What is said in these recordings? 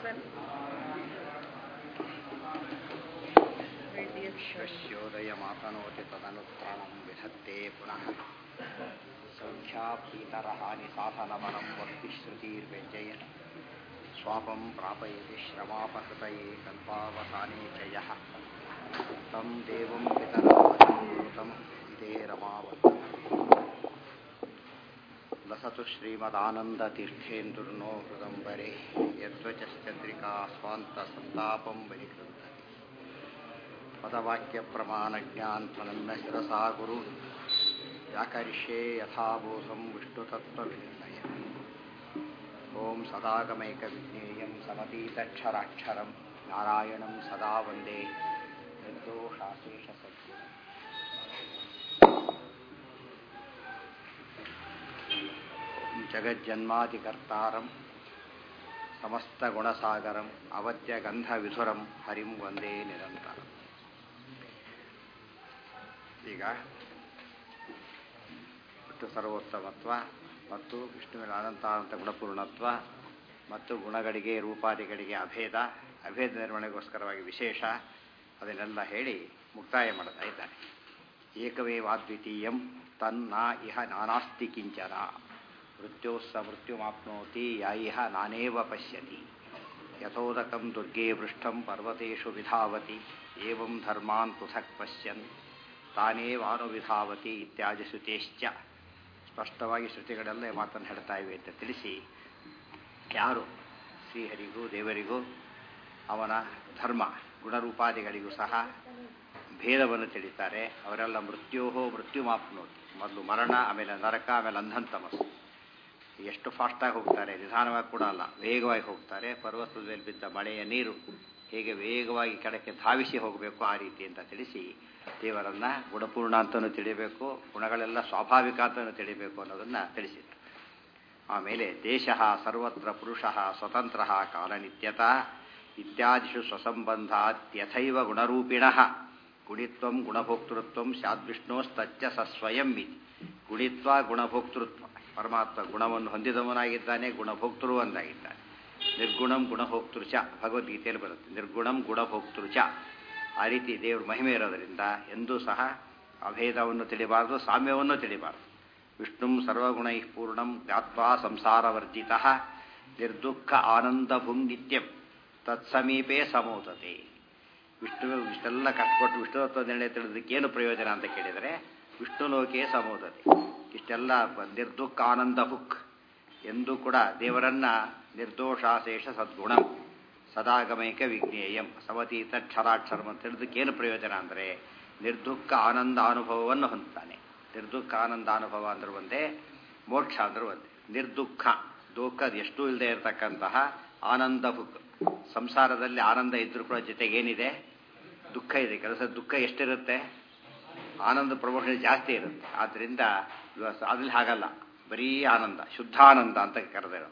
Sir ಶಸ್ಯೋದಯ ಮಾತನೋತಿ ತದನುತ್ರಾಣಂ ವಿಧತ್ತೆ ಪುನಃ ಸಂಖ್ಯಾಪೀತರಹಾನಿ ಸಾಧನಮನಂ ವಕ್ತಿ ಶ್ರುತಿರ್ವ್ಯಂಜಯ ಸ್ವಾಪಂ ಪ್ರಾಪಯತಿ ಶ್ರಮಾಪಹೃತಯೇ ಕಲ್ಪಾವಸಾನೇ ಚ ಯಃ तं देवं पितरमतं इदे रमावत् लसतु श्रीमदानन्दतीर्थेन्दुर्नो हृदम्बरे यद्वचश्चन्द्रिका स्वान्तसन्तापं बहिकृन्तति पदवाक्यप्रमाणज्ञान्त्वनन्न शिरसा गुरु व्याकरिष्ये यथाबोधं विष्णुतत्त्वविनिर्णय ॐ सदागमैकविज्ञेयं समतीतक्षराक्षरं नारायणं सदा वन्दे निर्दोषाशेषसद्गुणम् जगज्जन्मादिकर्तारं समस्तगुणसागरम् ಅವತ್ಯಗಂಧವಿಧುರಂ ಹರಿಂ ವಂದೇ ನಿರಂತರ ಈಗ ವಿಷ್ಣು ಸರ್ವೋತ್ತಮತ್ವ ಮತ್ತು ವಿಷ್ಣುವಿನ ಅನಂತಾನಂತ ಗುಣಪೂರ್ಣತ್ವ ಮತ್ತು ಗುಣಗಳಿಗೆ ರೂಪಾದಿಗಳಿಗೆ ಅಭೇದ ಅಭೇದ ನಿರ್ವಹಣೆಗೋಸ್ಕರವಾಗಿ ವಿಶೇಷ ಅದನ್ನೆಲ್ಲ ಹೇಳಿ ಮುಕ್ತಾಯ ಮಾಡ್ತಾ ಇದ್ದಾನೆ ಏಕಮೇವಾದ್ವಿತೀಯಂ ತನ್ನ ಇಹ ನಾನಾಸ್ತಿ ಕಿಂಚನ ಮೃತ್ಯೋಸ್ಸ ಮೃತ್ಯುಮಾಪ್ನೋತಿ ಯಾ ಇಹ ನಾನೇವ ಪಶ್ಯತಿ ಯಥೋದಕಂ ದುರ್ಗೆ ಪೃಷ್ಠಂ ಪರ್ವತೇಷು ವಿಧಾವತಿ ಏವಂ ಧರ್ಮಾನ್ ಪೃಥಕ್ ಪಶ್ಯನ್ ತಾನೇವಾನುವಿಧಾವತಿ ಇತ್ಯಾದಿ ಶ್ರುತೇಶ್ಚ ಸ್ಪಷ್ಟವಾಗಿ ಶ್ರುತಿಗಳೆಲ್ಲ ಈ ಮಾತನ್ನು ಹೇಳ್ತಾ ಇವೆ ಅಂತ ತಿಳಿಸಿ ಯಾರು ಶ್ರೀಹರಿಗೂ ದೇವರಿಗೂ ಅವನ ಧರ್ಮ ಗುಣರೂಪಾದಿಗಳಿಗೂ ಸಹ ಭೇದವನ್ನು ತಿಳಿತಾರೆ ಅವರೆಲ್ಲ ಮೃತ್ಯೋಹೋ ಮೃತ್ಯುಮಾಪ್ನೋತಿ ಮೊದಲು ಮರಣ ಆಮೇಲೆ ನರಕ ಆಮೇಲೆ ಅಂಧಂತಮಸ್ಸು ಎಷ್ಟು ಫಾಸ್ಟಾಗಿ ಹೋಗ್ತಾರೆ ನಿಧಾನವಾಗಿ ಕೂಡ ಅಲ್ಲ ವೇಗವಾಗಿ ಹೋಗ್ತಾರೆ ಪರ್ವತದ ಮೇಲೆ ಬಿದ್ದ ಮಳೆಯ ನೀರು ಹೇಗೆ ವೇಗವಾಗಿ ಕೆಳಕ್ಕೆ ಧಾವಿಸಿ ಹೋಗಬೇಕು ಆ ರೀತಿ ಅಂತ ತಿಳಿಸಿ ದೇವರನ್ನ ಗುಣಪೂರ್ಣ ಅಂತಲೂ ತಿಳಿಬೇಕು ಗುಣಗಳೆಲ್ಲ ಸ್ವಾಭಾವಿಕ ಅಂತಲೂ ತಿಳಿಬೇಕು ಅನ್ನೋದನ್ನು ತಿಳಿಸಿದರು ಆಮೇಲೆ ದೇಶ ಸರ್ವತ್ರ ಪುರುಷ ಸ್ವತಂತ್ರ ಕಾಲನಿತ್ಯತ ಇತ್ಯಾದಿಷು ಸ್ವಸಂಬಂಧಾತ್ಯಥೈವ ಗುಣರೂಪಿಣ ಗುಣಿತ್ವ ಗುಣಭೋಕ್ತೃತ್ವ ಸ್ಯಾದ್ವಿಷ್ಣೋಸ್ತಚ್ಚ ಸಸ್ವಯಂ ಇತಿ ಗುಣಿತ್ವ ಗುಣಭೋಕ್ತೃತ್ವ ಪರಮಾತ್ಮ ಗುಣವನ್ನು ಹೊಂದಿದವನಾಗಿದ್ದಾನೆ ಗುಣಭೋಕ್ತೃ ಅಂದಾಗಿದ್ದಾನೆ ನಿರ್ಗುಣಂ ಗುಣಭೋಕ್ತೃಚ ಭಗವದ್ಗೀತೆಯಲ್ಲಿ ಬರುತ್ತೆ ನಿರ್ಗುಣಂ ಗುಣಭೋಕ್ತೃಚ ಆ ರೀತಿ ದೇವ್ರ ಮಹಿಮೆ ಇರೋದರಿಂದ ಎಂದೂ ಸಹ ಅಭೇದವನ್ನು ತಿಳಿಬಾರದು ಸಾಮ್ಯವನ್ನು ತಿಳಿಬಾರದು ವಿಷ್ಣು ಸರ್ವಗುಣೈ ಪೂರ್ಣಂ ಜ್ಞಾತ್ವಾ ಸಂಸಾರವರ್ಜಿತ ನಿರ್ದುಃಖ ಆನಂದಭುಂ ನಿತ್ಯಂ ತತ್ಸಮೀಪೇ ಸಮೋತತೆ ವಿಷ್ಣು ಇಷ್ಟೆಲ್ಲ ಕಷ್ಟಪಟ್ಟು ವಿಷ್ಣುತ್ವ ನಿರ್ಣಯ ತಿಳಿದಕ್ಕೆ ಏನು ಪ್ರಯೋಜನ ಅಂತ ಕೇಳಿದರೆ ವಿಷ್ಣು ಲೋಕೆ ಸಮೋದತೆ ಇಷ್ಟೆಲ್ಲ ನಿರ್ದುಃಖ ಆನಂದ ಹುಕ್ ಎಂದೂ ಕೂಡ ದೇವರನ್ನ ನಿರ್ದೋಷಾಶೇಷ ಸದ್ಗುಣಂ ಸದಾಗಮೈಕ ವಿಜ್ಞೇಯಂ ಸಮತೀತ ಕ್ಷರಾಕ್ಷರಂ ಅಂತ ತಿಳಿದಕ್ಕೆ ಏನು ಪ್ರಯೋಜನ ಅಂದರೆ ನಿರ್ದುಃಖ ಆನಂದ ಅನುಭವವನ್ನು ಹೊಂದ್ತಾನೆ ನಿರ್ದುಃಖ ಆನಂದ ಅನುಭವ ಅಂದ್ರೆ ಒಂದೇ ಮೋಕ್ಷ ಅಂದ್ರೆ ಒಂದೇ ನಿರ್ದುಃಖ ದುಃಖ ಎಷ್ಟು ಇಲ್ಲದೆ ಇರತಕ್ಕಂತಹ ಆನಂದ ಹುಕ್ ಸಂಸಾರದಲ್ಲಿ ಆನಂದ ಇದ್ರೂ ಕೂಡ ಜೊತೆಗೆ ಏನಿದೆ ದುಃಖ ಇದೆ ಕೆಲಸ ದುಃಖ ಎಷ್ಟಿರುತ್ತೆ ಆನಂದ ಪ್ರಮೋಷಣೆ ಜಾಸ್ತಿ ಇರುತ್ತೆ ಆದ್ದರಿಂದ ಅದ್ರಲ್ಲಿ ಹಾಗಲ್ಲ ಬರೀ ಆನಂದ ಶುದ್ಧಾನಂದ ಅಂತ ಕರೆದಿರೋ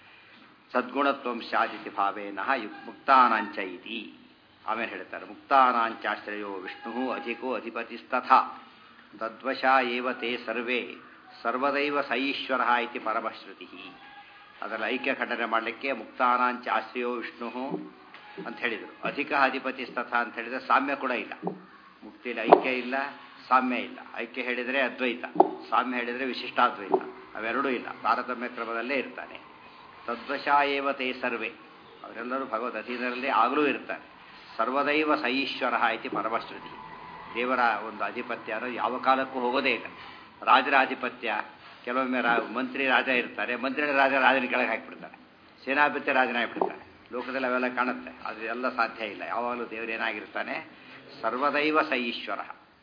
ಸದ್ಗುಣತ್ವ ಶಾದಿತಿ ಭಾವೇನ ಮುಕ್ತಾನಾಂಚ ಇತಿ ಆಮೇಲೆ ಹೇಳ್ತಾರೆ ಮುಕ್ತಾನಾಂಚಾಶ್ರಯೋ ವಿಷ್ಣು ಅಧಿಕೋ ಅಧಿಪತಿಸ್ತಥಾ ತದ್ವಶ ಏವ ತೇ ಸರ್ವೇ ಸರ್ವದೈವ ಸೈಶ್ವರ ಇತಿ ಪರಮಶ್ರುತಿ ಅದರಲ್ಲಿ ಐಕ್ಯ ಖಂಡನೆ ಮಾಡಲಿಕ್ಕೆ ಮುಕ್ತಾನಾಂಚ ಆಶ್ರಯೋ ವಿಷ್ಣು ಅಂತ ಹೇಳಿದರು ಅಧಿಕ ಅಧಿಪತಿಸ್ತಥ ಅಂತ ಹೇಳಿದರೆ ಸಾಮ್ಯ ಕೂಡ ಇಲ್ಲ ಮುಕ್ತಿಯಲ್ಲಿ ಐಕ್ಯ ಇಲ್ಲ ಸಾಮ್ಯ ಇಲ್ಲ ಐಕ್ಯ ಹೇಳಿದರೆ ಅದ್ವೈತ ಸಾಮ್ಯ ಹೇಳಿದರೆ ವಿಶಿಷ್ಟಾದ್ವೈತ ಅವೆರಡೂ ಇಲ್ಲ ತಾರತಮ್ಯ ಕ್ರಮದಲ್ಲೇ ಇರ್ತಾನೆ ತದ್ವಶ ಏವ ತೇ ಸರ್ವೇ ಅವರೆಲ್ಲರೂ ಭಗವದ್ ಅಧೀನರಲ್ಲಿ ಆಗಲೂ ಇರ್ತಾರೆ ಸರ್ವದೈವ ಸೈಶ್ವರ ಇತಿ ಪರಮಶ್ರುತಿ ದೇವರ ಒಂದು ಆಧಿಪತ್ಯ ಅನ್ನೋದು ಯಾವ ಕಾಲಕ್ಕೂ ಹೋಗೋದೇ ಇಲ್ಲ ರಾಜರ ಆಧಿಪತ್ಯ ಕೆಲವೊಮ್ಮೆ ರಾ ಮಂತ್ರಿ ರಾಜ ಇರ್ತಾರೆ ಮಂತ್ರಿ ರಾಜ ರಾಜನ ಕೆಳಗೆ ಹಾಕಿಬಿಡ್ತಾರೆ ಸೇನಾಪತಿ ರಾಜನ ಹಾಕಿಬಿಡ್ತಾರೆ ಲೋಕದಲ್ಲಿ ಅವೆಲ್ಲ ಕಾಣುತ್ತೆ ಅದು ಎಲ್ಲ ಸಾಧ್ಯ ಇಲ್ಲ ಯಾವಾಗಲೂ ದೇವರೇನಾಗಿರ್ತಾನೆ ಸರ್ವದೈವ ಸ ಈಶ್ವರ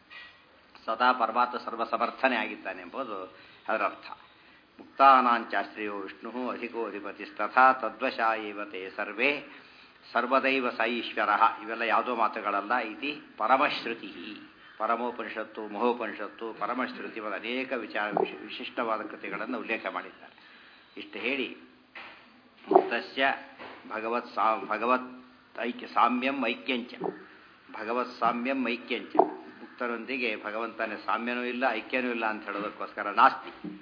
ಸದಾ ಪರಮಾತ್ಮ ಸರ್ವಸಮರ್ಥನೆ ಆಗಿದ್ದಾನೆ ಎಂಬುದು ಅದರ ಅರ್ಥ ಮುಕ್ತಾನಾಂಚಾಶ್ರಯೋ ವಿಷ್ಣು ಅಧಿಕೋ ಅಧಿಪತಿಸ್ತಥಾ ತದ್ವಶ ಏವತೆ ಸರ್ವೇ ಸರ್ವದೈವ ಸ ಈಶ್ವರ ಇವೆಲ್ಲ ಯಾವುದೋ ಮಾತುಗಳಲ್ಲ ಇತಿ ಪರಮಶ್ರುತಿ ಪರಮೋಪನಿಷತ್ತು ಮಹೋಪನಿಷತ್ತು ಪರಮಶ್ರುತಿ ಅನೇಕ ವಿಚಾರ ವಿಶಿಷ್ಟವಾದ ಕೃತಿಗಳನ್ನು ಉಲ್ಲೇಖ ಮಾಡಿದ್ದಾರೆ ಇಷ್ಟು ಹೇಳಿ ಮುಕ್ತಸ್ಯ ಭಗವತ್ ಸಾ ಭಗವತ್ ಐಕ್ಯ ಸಾಮ್ಯಂ ಐಕ್ಯಂಚ ಭಗವತ್ ಸಾಮ್ಯಂ ಐಕ್ಯಂಚ ಮುಕ್ತರೊಂದಿಗೆ ಭಗವಂತನ ಸಾಮ್ಯನೂ ಇಲ್ಲ ಐಕ್ಯನೂ ಇಲ್ಲ ಅಂತ ಹೇಳೋದಕ್ಕೋಸ್ಕರ ನಾಸ್ತಿ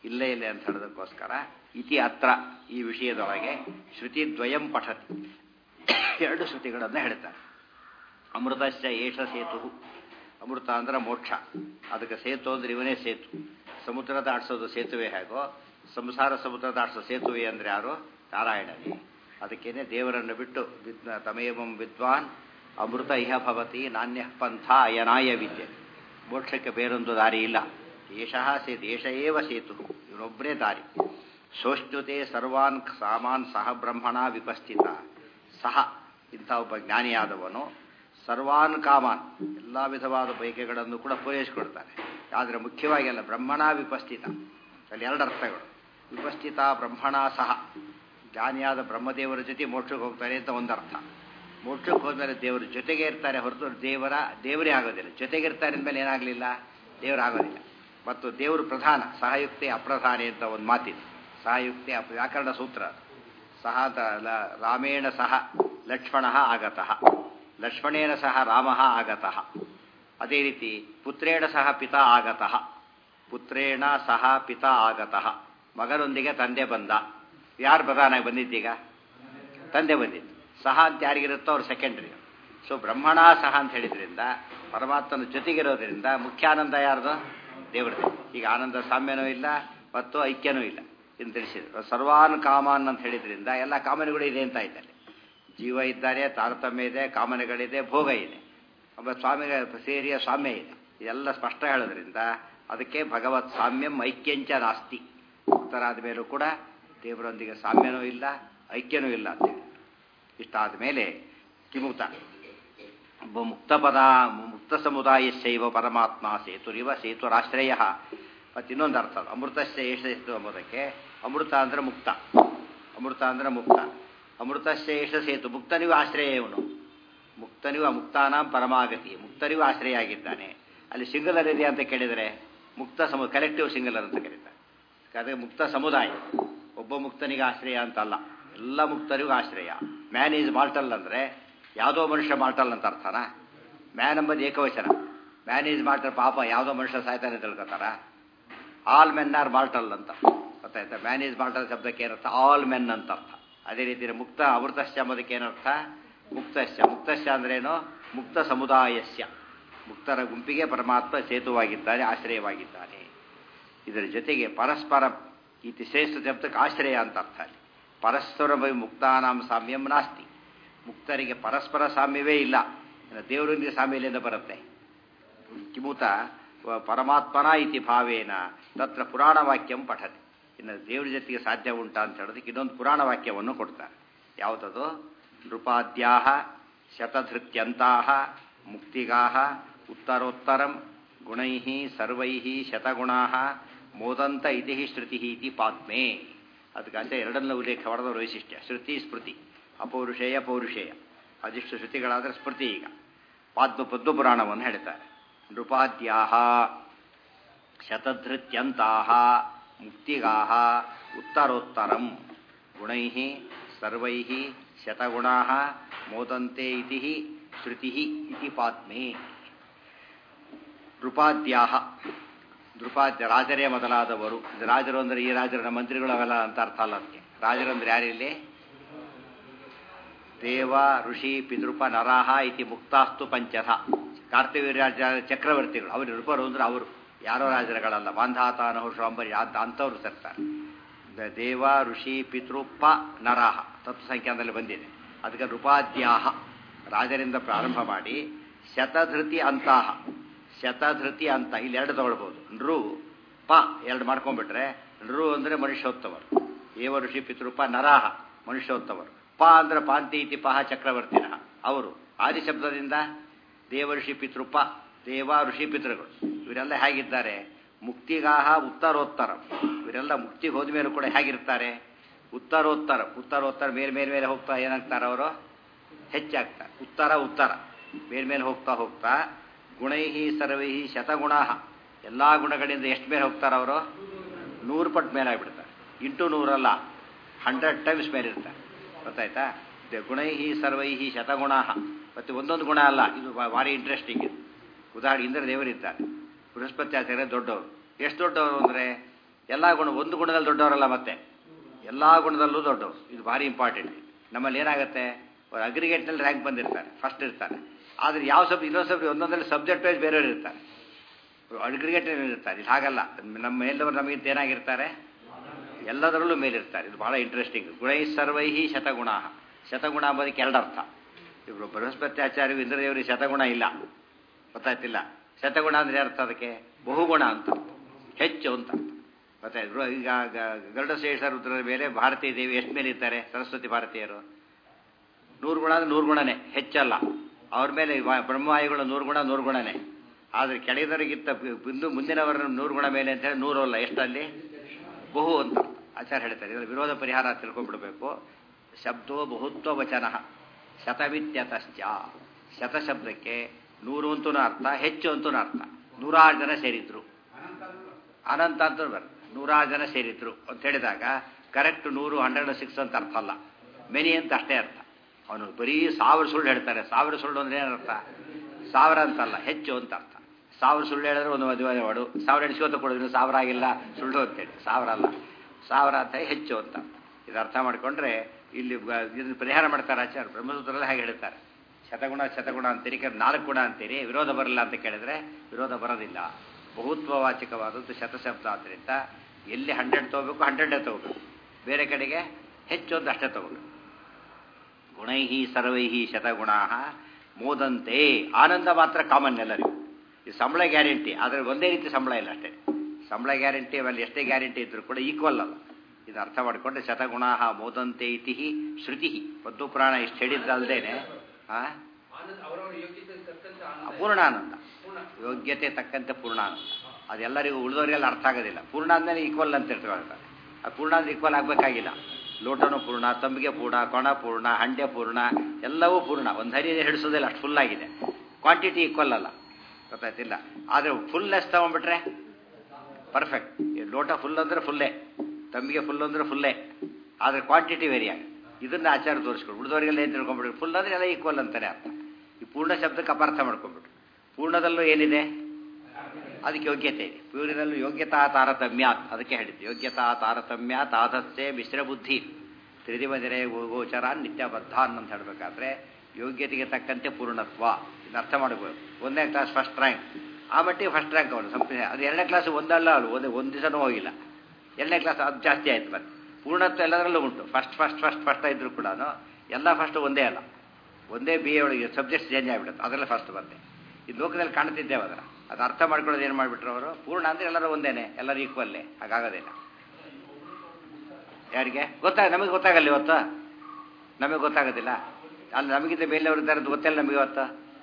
ಇಲ್ಲೇ ಇಲ್ಲೇ ಅಂತ ಹೇಳೋದಕ್ಕೋಸ್ಕರ ಇತಿ ಅತ್ರ ಈ ವಿಷಯದೊಳಗೆ ಶ್ರುತಿ ದ್ವಯಂ ಪಠತಿ ಎರಡು ಶ್ರುತಿಗಳನ್ನು ಹೇಳ್ತಾರೆ ಅಮೃತಶ್ಚ ಏಷ ಸೇತು ಅಮೃತ ಅಂದ್ರೆ ಮೋಕ್ಷ ಅದಕ್ಕೆ ಸೇತು ಅಂದ್ರೆ ಇವನೇ ಸೇತು ಸಮುದ್ರ ದಾಟಿಸೋದು ಸೇತುವೆ ಹೇಗೋ ಸಂಸಾರ ಸಮುದ್ರ ದಾಟಿಸೋ ಸೇತುವೆ ಅಂದ್ರೆ ಯಾರು ನಾರಾಯಣನೇ ಅದಕ್ಕೇನೆ ದೇವರನ್ನು ಬಿಟ್ಟು ವಿದ್ನ ತಮೇವಂ ವಿದ್ವಾನ್ ಅಮೃತ ಇಹ ಭವತಿ ನಾಣ್ಯ ಪಂಥ ಅಯನಾಯ ವಿದ್ಯೆ ಮೋಕ್ಷಕ್ಕೆ ಬೇರೊಂದು ದಾರಿ ಇಲ್ಲ ಏಷಃ ಸೇತು ಏಷ ಏವ ಸೇತು ಇವನೊಬ್ಬನೇ ದಾರಿ ಸೋಷ್ಣುತೆ ಸರ್ವಾನ್ ಸಾಮಾನ್ ಸಹ ಬ್ರಹ್ಮಣ ವಿಪಸ್ಥಿತ ಸಹ ಇಂಥ ಒಬ್ಬ ಜ್ಞಾನಿಯಾದವನು ಸರ್ವಾನ್ ಕಾಮಾನ್ ಎಲ್ಲ ವಿಧವಾದ ಬಯಕೆಗಳನ್ನು ಕೂಡ ಪೂರೈಸಿಕೊಡ್ತಾನೆ ಆದರೆ ಮುಖ್ಯವಾಗಿ ಅಲ್ಲ ಬ್ರಹ್ಮಣ ವಿಪಸ್ಥಿತ ಅಲ್ಲಿ ಎರಡು ಅರ್ಥಗಳು ವಿಪಸ್ಥಿತ ಬ್ರಹ್ಮಣ ಸಹ ಜ್ಞಾನಿಯಾದ ಬ್ರಹ್ಮದೇವರ ಜೊತೆ ಮೋಕ್ಷಕ್ಕೆ ಹೋಗ್ತಾರೆ ಅಂತ ಒಂದರ್ಥ ಮೋಕ್ಷಕ್ಕೆ ಹೋದ್ಮೇಲೆ ದೇವರ ಜೊತೆಗೆ ಇರ್ತಾರೆ ಹೊರತು ದೇವರ ದೇವರೇ ಆಗೋದಿಲ್ಲ ಜೊತೆಗೆ ಇರ್ತಾರೆ ಅಂದಮೇಲೆ ಏನಾಗಲಿಲ್ಲ ದೇವರಾಗೋದಿಲ್ಲ ಮತ್ತು ದೇವರು ಪ್ರಧಾನ ಸಹಯುಕ್ತಿ ಅಪ್ರಧಾನಿ ಅಂತ ಒಂದು ಮಾತಿದೆ ಸಹಯುಕ್ತಿ ಅಪ್ ವ್ಯಾಕರಣ ಸೂತ್ರ ಸಹ ತ- ಲ- ರಾಮೇಣ ಸಹ ಲಕ್ಷ್ಮಣ ಆಗತಃ ಲಕ್ಷ್ಮಣೇನ ಸಹ ರಾಮ ಆಗತಃ ಅದೇ ರೀತಿ ಪುತ್ರೇಣ ಸಹ ಪಿತಾ ಆಗತಃ ಪುತ್ರೇಣ ಸಹ ಪಿತಾ ಆಗತಃ ಮಗನೊಂದಿಗೆ ತಂದೆ ಬಂದ ಯಾರು ಪ್ರಧಾನ ಬಂದಿದ್ದೀಗ ತಂದೆ ಬಂದಿದ್ದು ಸಹ ಅಂತ ಯಾರಿಗಿರುತ್ತೋ ಅವ್ರು ಸೆಕೆಂಡ್ರಿ ಸೊ ಬ್ರಹ್ಮಣ ಸಹ ಅಂತ ಹೇಳಿದ್ರಿಂದ ಪರಮಾತ್ಮನ ಜೊತೆಗಿರೋದ್ರಿಂದ ಮುಖ್ಯಾನಂದ ಯಾರ್ದು ದೇವರದೇ ಈಗ ಆನಂದ ಸಾಮ್ಯನೂ ಇಲ್ಲ ಮತ್ತು ಐಕ್ಯನೂ ಇಲ್ಲ ಎಂದು ತಿಳಿಸಿದ್ರು ಸರ್ವಾನ್ ಕಾಮಾನ್ ಅಂತ ಹೇಳಿದ್ರಿಂದ ಎಲ್ಲ ಕಾಮನೆಗಳು ಇದೆ ಅಂತ ಆಯ್ತಲ್ಲಿ ಜೀವ ಇದ್ದಾರೆ ತಾರತಮ್ಯ ಇದೆ ಕಾಮನೆಗಳಿದೆ ಭೋಗ ಇದೆ ಒಬ್ಬ ಸ್ವಾಮಿಗೆ ಸೇರಿಯ ಸಾಮ್ಯ ಇದೆ ಇದೆಲ್ಲ ಸ್ಪಷ್ಟ ಹೇಳೋದ್ರಿಂದ ಅದಕ್ಕೆ ಭಗವತ್ ಸಾಮ್ಯಂ ಐಕ್ಯಂಚ ನಾಸ್ತಿ ಮುಕ್ತರಾದ ಮೇಲೂ ಕೂಡ ದೇವರೊಂದಿಗೆ ಸಾಮ್ಯನೂ ಇಲ್ಲ ಐಕ್ಯನೂ ಇಲ್ಲ ಅಂತೇಳಿ ಇಷ್ಟಾದ ಮೇಲೆ ಕಿಮುಕ್ತ ಒಬ್ಬ ಮುಕ್ತ ಪದ ಮುಕ್ತ ಸಮುದಾಯಸ್ಯೈವ ಪರಮಾತ್ಮ ಸೇತುರಿವ ಸೇತುರಾಶ್ರಯ ಮತ್ತು ಇನ್ನೊಂದು ಅರ್ಥ ಅದು. ಅಮೃತಸ್ಯ ಏಷ ಸೇತು ಎಂಬುದಕ್ಕೆ ಅಮೃತ ಅಂದ್ರೆ ಮುಕ್ತ ಅಮೃತ ಅಂದ್ರೆ ಮುಕ್ತ ಅಮೃತಸ್ಯ ಏಷ ಸೇತು ಮುಕ್ತನಿಗೂ ಆಶ್ರಯ ಇವನು ಮುಕ್ತನಿಗೂ ಅಮುಕ್ತಾನಾಂ ಪರಮಾಗತಿ ಮುಕ್ತನಿಗೂ ಆಶ್ರಯ ಆಗಿದ್ದಾನೆ ಅಲ್ಲಿ ಸಿಂಗಲರ್ ಇದೆ ಅಂತ ಕೇಳಿದರೆ ಮುಕ್ತ ಸಮು ಕಲೆಕ್ಟಿವ್ ಸಿಂಗಲರ್ ಅಂತ ಕರೀತಾರೆ ಅದಕ್ಕೆ ಮುಕ್ತ ಸಮುದಾಯ ಒಬ್ಬ ಮುಕ್ತನಿಗೆ ಆಶ್ರಯ ಅಂತಲ್ಲ ಎಲ್ಲ ಮುಕ್ತರಿಗೂ ಆಶ್ರಯ ಮ್ಯಾನ್ ಈಸ್ ಮಾಲ್ಟಲ್ ಅಂದರೆ ಯಾವುದೋ ಮನುಷ್ಯ ಮಾಲ್ಟಲ್ ಅಂತ ಅರ್ಥನಾ ಮ್ಯಾನ್ ಎಂಬುದು ಏಕವಚನ ಮ್ಯಾನ್ ಈಸ್ ಮಾಲ್ಟಲ್ ಪಾಪ ಯಾವುದೋ ಮನುಷ್ಯ ಸಾಯ್ತಾನೆ ಅಂತ ತಿಳ್ಕೊತಾರ ಆಲ್ ಮೆನ್ ಆರ್ ಮಾಲ್ಟಲ್ ಅಂತ ಗೊತ್ತಾಯ್ತಾ ಮ್ಯಾನ್ ಈಸ್ ಮಾಲ್ಟಲ್ ಶಬ್ದಕ್ಕೆ ಏನರ್ಥ ಆಲ್ ಮೆನ್ ಅಂತ ಅರ್ಥ ಅದೇ ರೀತಿ ಮುಕ್ತ ಅಮೃತಶ್ಯ ಎಂಬುದಕ್ಕೆ ಏನರ್ಥ ಮುಕ್ತಶ್ಯ ಮುಕ್ತಶ್ಯ ಅಂದ್ರೇನು ಮುಕ್ತ ಸಮುದಾಯಸ್ಯ ಮುಕ್ತರ ಗುಂಪಿಗೆ ಪರಮಾತ್ಮ ಸೇತುವಾಗಿದ್ದಾನೆ ಆಶ್ರಯವಾಗಿದ್ದಾನೆ ಇದರ ಜೊತೆಗೆ ಪರಸ್ಪರ ಇತಿ ಶ್ರೇಷ್ಠ ಶಬ್ದಕ್ಕೆ ಆಶ್ರಯ ಅಂತ ಅರ್ಥ ಅಲ್ಲಿ ಪರಸ್ಪರ ಮುಕ್ತಾನಾಂ ಸಾಮ್ಯಂ ನಾಸ್ತಿ ಮುಕ್ತರಿಗೆ ಪರಸ್ಪರ ಸಾಮ್ಯವೇ ಇಲ್ಲ ಇನ್ನು ದೇವರೊಂದಿಗೆ ಸಾಮ್ಯಲಿಂದ ಬರುತ್ತೆ ಕಿಮುತ ವ- ಪರಮಾತ್ಮನ ಇತಿ ಭಾವೇನ ತತ್ರ ಪುರಾಣ ವಾಕ್ಯಂ ಪಠತಿ ಇನ್ನು ದೇವ್ರ ಜೊತೆಗೆ ಸಾಧ್ಯ ಉಂಟಾ ಅಂತ ಹೇಳೋದಕ್ಕೆ ಇನ್ನೊಂದು ಪುರಾಣ ವಾಕ್ಯವನ್ನು ಕೊಡ್ತಾರೆ ಯಾವುದದು ನೃಪಾದ್ಯಾ ಶತಧೃತ್ಯಂತಾ ಮುಕ್ತಿಗಾ ಉತ್ತರೋತ್ತರಂ ಗುಣೈ ಸರ್ವೈ ಶತಗುಣಾ ಮೋದಂತ ಇತಿ ಶ್ರುತಿ ಇತಿ ಪಾತ್ಮೆ ಅದಕ್ಕಂತ ಎರಡನ್ನ ಉಲ್ಲೇಖ ಮಾಡಿದ ವೈಶಿಷ್ಟ್ಯ ಶ್ರುತಿ ಸ್ಮೃತಿ ಅಪೌರುಷೇಯ ಪೌರುಷೇಯ ಅದಿಷ್ಟು ಶ್ರುತಿಗಳಾದರೆ ಸ್ಮೃತಿ ಈಗ ಪಾದ್ಮ ಪದ್ಮಪುರಾಣವನ್ನು ಹೇಳ್ತಾರೆ ನೃಪಾದ್ಯಾ ಶತಧೃತ್ಯಂತಾ ಮುಕ್ತಿಗಾ ಉತ್ತರೋತ್ತರಂ ಗುಣೈ ಸರ್ವೈ ಶತಗುಣಾ ಮೋದಂತೆ ಇತಿ ಶ್ರುತಿ ಇತಿ ಪಾತ್ಮೆ ನೃಪಾದ್ಯಾ ನೃಪಾದ್ಯ ರಾಜರೇ ಮೊದಲಾದವರು ಇದು ರಾಜರು ಅಂದರೆ ಈ ರಾಜರ ಮಂತ್ರಿಗಳು ಅವೆಲ್ಲ ಅಂತ ಅರ್ಥ ಅಲ್ಲ ಅದಕ್ಕೆ ರಾಜರು ಅಂದ್ರೆ ಯಾರಿಲ್ಲಿ ದೇವ ಋಷಿ ಪಿತೃಪ ನರಾಹ ಇತಿ ಮುಕ್ತಾಸ್ತು ಪಂಚಥ ಕಾರ್ತಿವೀರ್ಯ ರಾಜ ಚಕ್ರವರ್ತಿಗಳು ಅವರು ನೃಪರು ಅಂದ್ರೆ ಅವರು ಯಾರೋ ರಾಜರುಗಳಲ್ಲ ಮಾಂಧಾತಾನ ಹುಷಂಬರಿ ಅಂತ ಅಂಥವ್ರು ತರ್ತಾರೆ ದ- ದೇವ ಋಷಿ ಪಿತೃಪ ನರಾಹ ತತ್ವ ಸಂಖ್ಯಾನದಲ್ಲಿ ಬಂದಿದೆ ಅದಕ್ಕೆ ನೃಪಾದ್ಯಾಹ ರಾಜರಿಂದ ಪ್ರಾರಂಭ ಮಾಡಿ ಶತಧೃತಿ ಅಂತಾಹ ಶತಧೃತಿ ಅಂತ ಇಲ್ಲಿ ಎರಡು ತಗೊಳ್ಬೋದು ನೃ ಪ ಎರಡು ಮಾಡ್ಕೊಂಡ್ಬಿಟ್ರೆ ನೃ ಅಂದರೆ ಮನುಷ್ಯೋತ್ತವರು ಏವ ಋಷಿ ಪಿತೃಪ ನರಾಹ ಮನುಷ್ಯೋತ್ತವರು ಪ ಅಂದ್ರೆ ಪಾಂತಿ ಇತಿ ಪಹ ಚಕ್ರವರ್ತಿನ ಅವರು ಆದಿ ಶಬ್ದದಿಂದ ದೇವ ಋಷಿ ಪಿತೃಪ ದೇವ ಋಷಿ ಪಿತೃಗಳು ಇವರೆಲ್ಲ ಹೇಗಿದ್ದಾರೆ ಮುಕ್ತಿಗಾಹ ಉತ್ತರೋತ್ತರ ಇವರೆಲ್ಲ ಮುಕ್ತಿಗೆ ಹೋದ ಮೇಲೂ ಕೂಡ ಹೇಗಿರ್ತಾರೆ ಉತ್ತರೋತ್ತರ ಉತ್ತರೋತ್ತರ ಮೇಲೆ ಮೇಲೆ ಮೇಲೆ ಹೋಗ್ತಾ ಏನಾಗ್ತಾರೆ ಅವರು ಹೆಚ್ಚಾಗ್ತಾರೆ ಉತ್ತರ ಉತ್ತರ ಮೇಲ್ಮೇಲೆ ಹೋಗ್ತಾ ಹೋಗ್ತಾ ಗುಣೈಹಿ ಸರ್ವೈಹಿ ಶತಗುಣಾ ಎಲ್ಲ ಗುಣಗಳಿಂದ ಎಷ್ಟು ಮೇಲೆ ಹೋಗ್ತಾರೆ ಅವರು ನೂರು ಪಟ್ಟು ಮೇಲೆ ಆಗಿಬಿಡ್ತಾರೆ ಇಂಟು ನೂರಲ್ಲ ಹಂಡ್ರೆಡ್ ಟೈಮ್ಸ್ ಮೇಲೆ ಇರ್ತಾರೆ ಗೊತ್ತಾಯ್ತಾ ದ- ಗುಣೈಹಿ ಸರ್ವೈಹಿ ಶತಗುಣಾ ಮತ್ತು ಒಂದೊಂದು ಗುಣ ಅಲ್ಲ ಇದು ಬಾ- ಭಾರಿ ಇಂಟ್ರೆಸ್ಟಿಂಗ್ ಇದು ಉದಾಹರಣೆ ಇಂದ್ರ ದೇವರಿದ್ದಾರೆ ಬೃಹಸ್ಪತಿ ಆಚಾರ್ಯ ದೊಡ್ಡವರು ಎಷ್ಟು ದೊಡ್ಡವರು ಅಂದರೆ ಎಲ್ಲ ಗುಣ ಒಂದು ಗುಣದಲ್ಲಿ ದೊಡ್ಡವರಲ್ಲ ಮತ್ತೆ ಎಲ್ಲ ಗುಣದಲ್ಲೂ ದೊಡ್ಡವರು ಇದು ಭಾರಿ ಇಂಪಾರ್ಟೆಂಟ್ ನಮ್ಮಲ್ಲಿ ಏನಾಗುತ್ತೆ ಅವ್ರು ಅಗ್ರಿಗೇಟ್ನಲ್ಲಿ ರ್ಯಾಂಕ್ ಬಂದಿರ್ತಾರೆ ಫಸ್ಟ್ ಇರ್ತಾರೆ ಆದರೆ ಯಾವ ಸಬ್ ಇನ್ನೊಂದು ಸಬ್ ಒಂದೊಂದಲ್ಲಿ ಸಬ್ಜೆಕ್ಟ್ ವೈಸ್ ಬೇರೆಯವರು ಇರ್ತಾರೆ ಅಗ್ರಿಗೇಟ್ನಲ್ಲಿ ಇರ್ತಾರೆ ಇದು ಹಾಗಲ್ಲ ನಮ್ಮ ಮೇಲವರು ನಮಗಿಂತ ಏನಾಗಿರ್ತಾರೆ ಎಲ್ಲದರಲ್ಲೂ ಮೇಲಿರ್ತಾರೆ ಇದು ಬಹಳ ಇಂಟ್ರೆಸ್ಟಿಂಗ್ ಗುಣೈ ಸರ್ವೈಹಿ ಶತಗುಣ ಶತಗುಣ ಅಂಬೋದಕ್ಕೆ ಎರಡು ಅರ್ಥ ಇವರು ಬೃಹಸ್ಪತಿ ಆಚಾರ್ಯ ಇಂದ್ರದೇವರಿಗೆ ಶತಗುಣ ಇಲ್ಲ ಗೊತ್ತಾಯ್ತಿಲ್ಲ ಶತಗುಣ ಅಂದ್ರೆ ಅರ್ಥ ಅದಕ್ಕೆ ಬಹುಗುಣ ಅಂತ ಹೆಚ್ಚು ಅಂತ ಮತ್ತೆ ಈಗ ಗರುಡ ಶ್ರೇಷ್ಠ ರುದ್ರರ ಮೇಲೆ ಭಾರತೀಯ ದೇವಿ ಎಷ್ಟು ಮೇಲೆ ಇರ್ತಾರೆ ಸರಸ್ವತಿ ಭಾರತೀಯರು ನೂರು ಗುಣ ಅಂದ್ರೆ ನೂರು ಗುಣನೇ ಹೆಚ್ಚಲ್ಲ ಅವ್ರ ಮೇಲೆ ಬ್ರಹ್ಮವಾಯುಗಳು ನೂರು ಗುಣ ನೂರು ಗುಣನೇ ಆದರೆ ಕೆಳಗಿದವರಿಗಿಂತ ಬಿಂದು ಮುಂದಿನವರ ನೂರು ಗುಣ ಮೇಲೆ ಅಂತ ಹೇಳಿ ನೂರು ಅಲ್ಲ ಎಷ್ಟಲ್ಲಿ ಬಹು ಅಂತ ಆಚಾರ ಹೇಳ್ತಾರೆ ಇದರ ವಿರೋಧ ಪರಿಹಾರ ತಿಳ್ಕೊಂಡ್ಬಿಡ್ಬೇಕು ಶಬ್ದೋ ಬಹುತ್ವ ವಚನ ಶತವಿತ್ಯತಶ್ಚ ಶತಶಬ್ದಕ್ಕೆ ನೂರು ಅಂತೂ ಅರ್ಥ ಹೆಚ್ಚು ಅಂತೂ ಅರ್ಥ ನೂರಾರು ಜನ ಸೇರಿದ್ರು ಅನಂತ ಅಂತ ಬರ್ ನೂರಾರು ಜನ ಸೇರಿದ್ರು ಅಂತ ಹೇಳಿದಾಗ ಕರೆಕ್ಟ್ ನೂರು ಹಂಡ್ರೆಡ್ ಸಿಕ್ಸ್ ಅಂತ ಅರ್ಥ ಅಲ್ಲ ಮೆನಿ ಅಂತ ಅಷ್ಟೇ ಅರ್ಥ ಅವನು ಬರೀ ಸಾವಿರ ಸುಳ್ಳು ಹೇಳ್ತಾರೆ ಸಾವಿರ ಸುಳ್ಳು ಅಂದ್ರೆ ಏನರ್ಥ ಸಾವಿರ ಅಂತಲ್ಲ ಹೆಚ್ಚು ಅಂತ ಅರ್ಥ ಸಾವಿರ ಸುಳ್ಳು ಹೇಳಿದ್ರೆ ಒಂದು ಮದುವೆ ಮಾಡು ಸಾವಿರ ಎಣಿಸ್ಕೋತ ಕೊಡಿದ್ರು ಸಾವಿರ ಆಗಿಲ್ಲ ಸುಳ್ಳು ಅಂತೇಳಿ ಸಾವಿರ ಅಲ್ಲ ಸಾವಿರ ಅಂತ ಹೆಚ್ಚು ಅಂತ ಇದು ಅರ್ಥ ಮಾಡಿಕೊಂಡ್ರೆ ಇಲ್ಲಿ ಇದನ್ನು ಪರಿಹಾರ ಮಾಡ್ತಾರೆ ಆಚಾರ ಬ್ರಹ್ಮಸೂತ್ರದಲ್ಲಿ ಹಾಗೆ ಹೇಳ್ತಾರೆ ಶತಗುಣ ಶತಗುಣ ಅಂತೀರಿ ನಾಲ್ಕು ಗುಣ ಅಂತೀರಿ ವಿರೋಧ ಬರಲ್ಲ ಅಂತ ಕೇಳಿದ್ರೆ ವಿರೋಧ ಬರೋದಿಲ್ಲ ಬಹುತ್ವವಾಚಕವಾದದ್ದು ಶತಶಬ್ದ ಆದ್ದರಿಂದ ಎಲ್ಲಿ ಹಂಡ್ರೆಡ್ ತೊಗೋಬೇಕು ಹಂಡ್ರೆಡೇ ತೊಗೋಬೇಕು ಬೇರೆ ಕಡೆಗೆ ಹೆಚ್ಚು ಅಂತ ಅಷ್ಟೇ ತಗೋಬೇಕು ಗುಣೈಹಿ ಸರ್ವೈಹಿ ಶತಗುಣ ಮೋದಂತೆ ಆನಂದ ಮಾತ್ರ ಕಾಮನ್ ಎಲ್ಲರಿಗೂ ಈ ಸಂಬಳ ಗ್ಯಾರಂಟಿ ಆದರೆ ಒಂದೇ ರೀತಿ ಸಂಬಳ ಇಲ್ಲ ಅಷ್ಟೇ ಸಂಬಳ ಗ್ಯಾರಂಟಿ ಆಮೇಲೆ ಎಷ್ಟೇ ಗ್ಯಾರಂಟಿ ಇದ್ರೂ ಕೂಡ ಈಕ್ವಲ್ ಅಲ್ಲ ಇದು ಅರ್ಥ ಮಾಡಿಕೊಂಡ್ರೆ ಶತಗುಣ ಮೋದಂತೆ ಇತಿ ಶ್ರುತಿ ಪದ್ದು ಪುರಾಣ ಇಷ್ಟು ಹೇಳಿದ್ದಲ್ದೇನೆ ಪೂರ್ಣಾನಂದ ಯೋಗ್ಯತೆ ತಕ್ಕಂತೆ ಪೂರ್ಣಾನಂದ ಅದೆಲ್ಲರಿಗೂ ಉಳಿದವರಿಗೆಲ್ಲ ಅರ್ಥ ಆಗೋದಿಲ್ಲ ಪೂರ್ಣ ಅಂದಮೇಲೆ ಈಕ್ವಲ್ ಅಂತ ಇರ್ತಾರೆ ಆ ಪೂರ್ಣ ಅಂದ್ರೆ ಈಕ್ವಲ್ ಆಗಬೇಕಾಗಿಲ್ಲ ಲೋಟನೂ ಪೂರ್ಣ ತಂಬಿಗೆ ಪೂರ್ಣ ಕೊಣ ಪೂರ್ಣ ಹಂಡೆ ಪೂರ್ಣ ಎಲ್ಲವೂ ಪೂರ್ಣ ಒಂದು ಹರಿ ಹಿಡಿಸೋದಿಲ್ಲ ಅಷ್ಟು ಫುಲ್ ಆಗಿದೆ ಕ್ವಾಂಟಿಟಿ ಈಕ್ವಲ್ ಅಲ್ಲ ಗೊತ್ತಾಯ್ತಿಲ್ಲ ಆದರೆ ಫುಲ್ನೆಸ್ ತಗೊಂಡ್ಬಿಟ್ರೆ ಪರ್ಫೆಕ್ಟ್ ಲೋಟ ಫುಲ್ ಅಂದ್ರೆ ಫುಲ್ಲೇ ತಂಬಿಗೆ ಫುಲ್ ಅಂದ್ರೆ ಫುಲ್ಲೇ ಆದರೆ ಕ್ವಾಂಟಿಟಿ ವೇರಿ ಆಗಿ ಇದನ್ನ ಆಚಾರ ತೋರಿಸ್ಕೊಂಡು ಉಳಿದವರಿಗೆಲ್ಲ ಏನು ತಿಳ್ಕೊಂಡ್ಬಿಟ್ರು ಫುಲ್ ಅಂದ್ರೆ ಎಲ್ಲ ಈಕ್ವಲ್ ಅಂತಾನೆ ಅರ್ಥ ಈ ಪೂರ್ಣ ಶಬ್ದಕ್ಕೆ ಅಪಾರ್ಥ ಮಾಡ್ಕೊಂಡ್ಬಿಟ್ರು ಪೂರ್ಣದಲ್ಲೂ ಏನಿದೆ ಅದಕ್ಕೆ ಯೋಗ್ಯತೆ ಇದೆ ಪೂರ್ಣದಲ್ಲೂ ಯೋಗ್ಯತಾ ತಾರತಮ್ಯ ಅದಕ್ಕೆ ಹೇಳಿದ್ದು ಯೋಗ್ಯತಾ ತಾರತಮ್ಯ ತಾದಸ್ಸೆ ಮಿಶ್ರ ಬುದ್ಧಿ ತ್ರಿದಿವದಿರೆ ಗೋಚರ ನಿತ್ಯಬದ್ಧ ಅಂತ ಹೇಳಬೇಕಾದ್ರೆ ಯೋಗ್ಯತೆಗೆ ತಕ್ಕಂತೆ ಪೂರ್ಣತ್ವ ಇದನ್ನ ಅರ್ಥ ಮಾಡಬೇಕು ಒಂದನೇ ಕ್ಲಾಸ್ ಫಸ್ಟ್ ರ್ಯಾಂಕ್ ಆ ಮಟ್ಟಿಗೆ ಫಸ್ಟ್ ರ್ಯಾಂಕ್ ಅವನು ಸಂಪೂರ್ಣ ಅದು ಎರಡನೇ ಕ್ಲಾಸ್ ಒಂದಲ್ಲ ಅಲ್ಲ ಒಂದು ಒಂದು ದಿವಸನೂ ಹೋಗಿಲ್ಲ ಎರಡನೇ ಕ್ಲಾಸ್ ಅದು ಜಾಸ್ತಿ ಆಯ್ತು ಮತ್ತೆ ಪೂರ್ಣತ್ವ ಎಲ್ಲದರಲ್ಲೂ ಉಂಟು ಫಸ್ಟ್ ಫಸ್ಟ್ ಫಸ್ಟ್ ಫಸ್ಟ್ ಇದ್ರು ಕೂಡ ಎಲ್ಲ ಫಸ್ಟ್ ಒಂದೇ ಅಲ್ಲ ಒಂದೇ ಬಿ ಎ ಒಳಗೆ ಸಬ್ಜೆಕ್ಟ್ಸ್ ಚೇಂಜ್ ಆಗಿಬಿಡುತ್ತೆ ಅದೆಲ್ಲ ಫಸ್ಟ್ ಬಂದೆ ಈ ಲೋಕದಲ್ಲಿ ಕಾಣ್ತಿದ್ದೇವೆ ಅದರ ಅದು ಅರ್ಥ ಮಾಡ್ಕೊಳ್ಳೋದು ಏನು ಮಾಡಿಬಿಟ್ರು ಅವರು ಪೂರ್ಣ ಅಂದರೆ ಎಲ್ಲರೂ ಒಂದೇನೆ ಎಲ್ಲರೂ ಈಕ್ವಲ್ಲೇ ಹಾಗಾಗೋದಿಲ್ಲ ಯಾರಿಗೆ ಗೊತ್ತಾಗ ನಮಗೆ ಗೊತ್ತಾಗಲ್ಲ ಇವತ್ತು ನಮಗೆ ಗೊತ್ತಾಗೋದಿಲ್ಲ ಅಲ್ಲಿ ನಮಗಿಂತ ಮೇಲೆಯವರು ಇದ್ದಾರೆ ಅದು ಗೊತ್ತಿಲ್ಲ ನಮಗೆ ಇವತ್ತು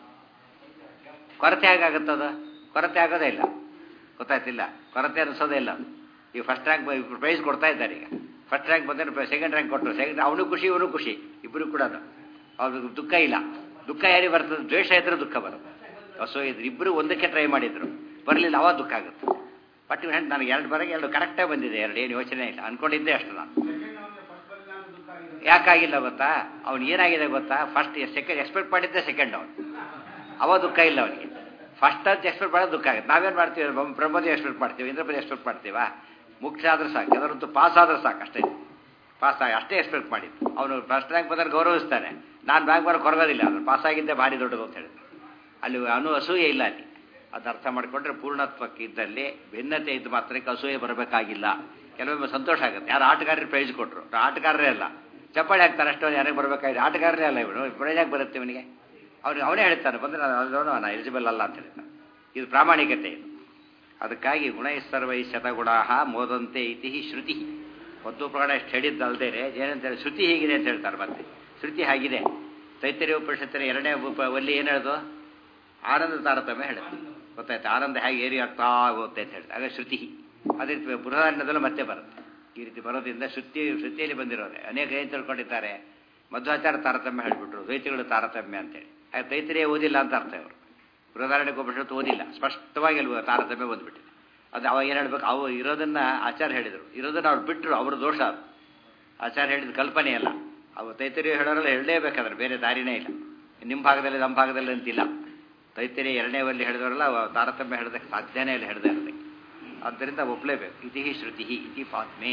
ಕೊರತೆ ಹೇಗಾಗುತ್ತದ ಕೊರತೆ ಆಗೋದೇ ಇಲ್ಲ ಗೊತ್ತಾಯ್ತಿಲ್ಲ ಕೊರತೆ ಅನಿಸೋದೇ ಇಲ್ಲ ಈಗ ಫಸ್ಟ್ ರ್ಯಾಂಕ್ ಪ್ರೈಸ್ ಕೊಡ್ತಾ ಇದ್ದಾರೆ ಈಗ ಫಸ್ಟ್ ರ್ಯಾಂಕ್ ಬಂದರೆ ಸೆಕೆಂಡ್ ರ್ಯಾಂಕ್ ಕೊಟ್ಟರು ಸೆಕೆಂಡ್ ಅವನು ಖುಷಿ ಇವನು ಖುಷಿ ಇಬ್ಬರು ಕೂಡ ಅವ್ರಿಗೆ ದುಃಖ ಇಲ್ಲ ದುಃಖ ಯಾರಿಗೆ ಬರ್ತದೆ ದ್ವೇಷ ಇದ್ರೆ ದುಃಖ ಬರುತ್ತೆ ಸೊ ಇದ್ರು ಇಬ್ಬರು ಒಂದಕ್ಕೆ ಟ್ರೈ ಮಾಡಿದ್ರು ಬರಲಿಲ್ಲ ಅವಾಗ ದುಃಖ ಆಗುತ್ತೆ ಬಟ್ ಇವ್ ನನಗೆ ಎರಡು ಬರೋಕೆ ಎರಡು ಕರೆಕ್ಟಾಗಿ ಬಂದಿದೆ ಎರಡು ಏನು ಯೋಚನೆ ಇಲ್ಲ ಅನ್ಕೊಂಡಿದ್ದೆ ಅಷ್ಟು ನಾನು ಯಾಕಾಗಿಲ್ಲ ಗೊತ್ತಾ ಅವ್ನು ಏನಾಗಿದೆ ಗೊತ್ತಾ ಫಸ್ಟ್ ಸೆಕೆಂಡ್ ಎಕ್ಸ್ಪೆಕ್ಟ್ ಮಾಡಿದ್ದೆ ಸೆಕೆಂಡ್ ಅವನು ಅವ ದುಃಖ ಇಲ್ಲ ಅವನಿಗೆ ಫಸ್ಟ್ ಅಂತ ಎಕ್ಸ್ಪೆಕ್ಟ್ ಮಾಡೋದು ದುಃಖ ಆಗುತ್ತೆ ನಾವೇನು ಮಾಡ್ತೀವಿ ಬ್ರಹ್ಮದೇವ ಎಕ್ಸ್ಪೆಕ್ಟ್ ಮಾಡ್ತೀವಿ ಇಂದ್ರಪತಿ ಎಕ್ಸ್ಪೆಕ್ಟ್ ಮಾಡ್ತೀವಾ ಮುಖ್ಯ ಆದ್ರೆ ಸಾಕು ಅದರಂತೂ ಪಾಸ್ ಆದ್ರೆ ಸಾಕು ಅಷ್ಟೇ ಪಾಸ್ ಆಗಿ ಅಷ್ಟೇ ಎಕ್ಸ್ಪೆಕ್ಟ್ ಮಾಡಿದ್ದು ಅವನು ಫಸ್ಟ್ ರ್ಯಾಂಕ್ ಬಂದರೆ ಗೌರವಿಸ್ತಾನೆ ನಾನು ಬ್ಯಾಂಕ್ ಬರೋಕೆ ಹೊರಗೋದಿಲ್ಲ ಅದು ಪಾಸ್ ಆಗಿದ್ದೆ ಭಾರಿ ದೊಡ್ಡದು ಅಂತ ಹೇಳಿದ್ರು ಅಲ್ಲಿ ಅನು ಅಸೂಯೆ ಇಲ್ಲ ಅಲ್ಲಿ ಅದು ಅರ್ಥ ಮಾಡಿಕೊಂಡ್ರೆ ಪೂರ್ಣತ್ವಕ್ಕೆ ಇದ್ದಲ್ಲಿ ಭಿನ್ನತೆ ಇದ್ದು ಮಾತ್ರಕ್ಕೆ ಅಸೂಯೆ ಬರಬೇಕಾಗಿಲ್ಲ ಕೆಲವೊಮ್ಮೆ ಸಂತೋಷ ಆಗುತ್ತೆ ಯಾರು ಆಟಗಾರರಿಗೆ ಪ್ರೈಸ್ ಕೊಟ್ಟರು ಆಟಗಾರರೇ ಅಲ್ಲ ಚಪ್ಪಾಳೆ ಹಾಕ್ತಾರೆ ಅಷ್ಟೋ ಯಾರಿಗೆ ಬರಬೇಕಾಗಿದೆ ಆಟಗಾರರೇ ಅಲ್ಲ ಇವನು ಪ್ರೈಸ್ ಯಾಕೆ ಬರುತ್ತೆ ಇವನಿಗೆ ಅವ್ನಿಗೆ ಅವನೇ ಹೇಳ್ತಾನೆ ಬಂದರೆ ನಾನು ನಾನು ಎಲಿಜಿಬಲ್ ಅಲ್ಲ ಅಂತ ಹೇಳ್ತಾನೆ ಇದು ಪ್ರಾಮಾಣಿಕತೆ ಇದು ಅದಕ್ಕಾಗಿ ಗುಣೈಸ್ತರ್ವೈ ಶತಗುಣಾಹ ಮೋದಂತೆ ಇತಿ ಶ್ರುತಿ ಒಂದು ಪ್ರಾಣ ಎಷ್ಟು ಹೇಳಿದ್ದಲ್ದೇ ಏನಂತ ಹೇಳಿ ಶ್ರುತಿ ಹೀಗಿದೆ ಅಂತ ಹೇಳ್ತಾರೆ ಮತ್ತೆ ಶ್ರುತಿ ಹಾಗಿದೆ ತೈತರಿಯ ಉಪನಿಷತ್ತಿನ ಎರಡನೇ ಉಪ ಒಲ್ಲಿ ಏನು ಹೇಳೋದು ಆನಂದ ತಾರತಮ್ಯ ಹೇಳುತ್ತೆ ಗೊತ್ತಾಯ್ತು ಆನಂದ ಹೇಗೆ ಏರಿ ಆಗ್ತಾ ಹೋಗುತ್ತೆ ಅಂತ ಹೇಳ್ತಾರೆ ಆಗ ಶ್ರುತಿ ಅದೇ ರೀತಿ ಬೃಹದಾರಣ್ಯದಲ್ಲೂ ಮತ್ತೆ ಬರುತ್ತೆ ಈ ರೀತಿ ಬರೋದ್ರಿಂದ ಶ್ರುತಿ ಶ್ರುತಿಯಲ್ಲಿ ಬಂದಿರೋದೆ ಅನೇಕ ಏನು ತಿಳ್ಕೊಂಡಿದ್ದಾರೆ ಮಧ್ವಾಚಾರ ತಾರತಮ್ಯ ಹೇಳಿಬಿಟ್ರು ದ್ವೈತಿಗಳು ತಾರತಮ್ಯ ಅಂತೇಳಿ ಆಗ ತೈತರಿಯ ಓದಿಲ್ಲ ಅಂತ ಅರ್ಥ ಇವರು ಬೃಹದಾರಣ್ಯಕ್ಕೆ ಉಪನಿಷತ್ತು ಓದಿಲ್ಲ ಸ್ಪಷ್ಟವಾಗಿ ಅಲ್ಲಿ ತಾರತಮ್ಯ ಬಂದ್ಬಿಟ್ಟಿದೆ ಅದು ಅವಾಗ ಏನು ಹೇಳ್ಬೇಕು ಅವು ಇರೋದನ್ನ ಆಚಾರ ಹೇಳಿದರು ಇರೋದನ್ನ ಅವ್ರು ಬಿಟ್ಟರು ಅವ್ರ ದೋಷ ಅದು ಆಚಾರ ಹೇಳಿದ ಕಲ್ಪನೆ ಅಲ್ಲ ಅವು ತೈತರಿಯ ಹೇಳೋರೆಲ್ಲ ಹೇಳಲೇಬೇಕಾದ್ರೆ ಬೇರೆ ದಾರಿನೇ ಇಲ್ಲ ನಿಮ್ಮ ಭಾಗದಲ್ಲಿ ನಮ್ಮ ಭಾಗದಲ್ಲಿ ಅಂತಿಲ್ಲ ತೈತರಿಯ ಎರಡನೇ ವಲ್ಲಿ ಹೇಳಿದವರೆಲ್ಲ ತಾರತಮ್ಯ ಹೇಳೋದಕ್ಕೆ ಸಾಧ್ಯನೇ ಇಲ್ಲ ಹಿಡ್ದೆ ಇರೋದಕ್ಕೆ ಆದ್ದರಿಂದ ಒಪ್ಪಲೇಬೇಕು ಇತಿ ಶ್ರುತಿ ಇತಿ ಪಾತ್ಮೆ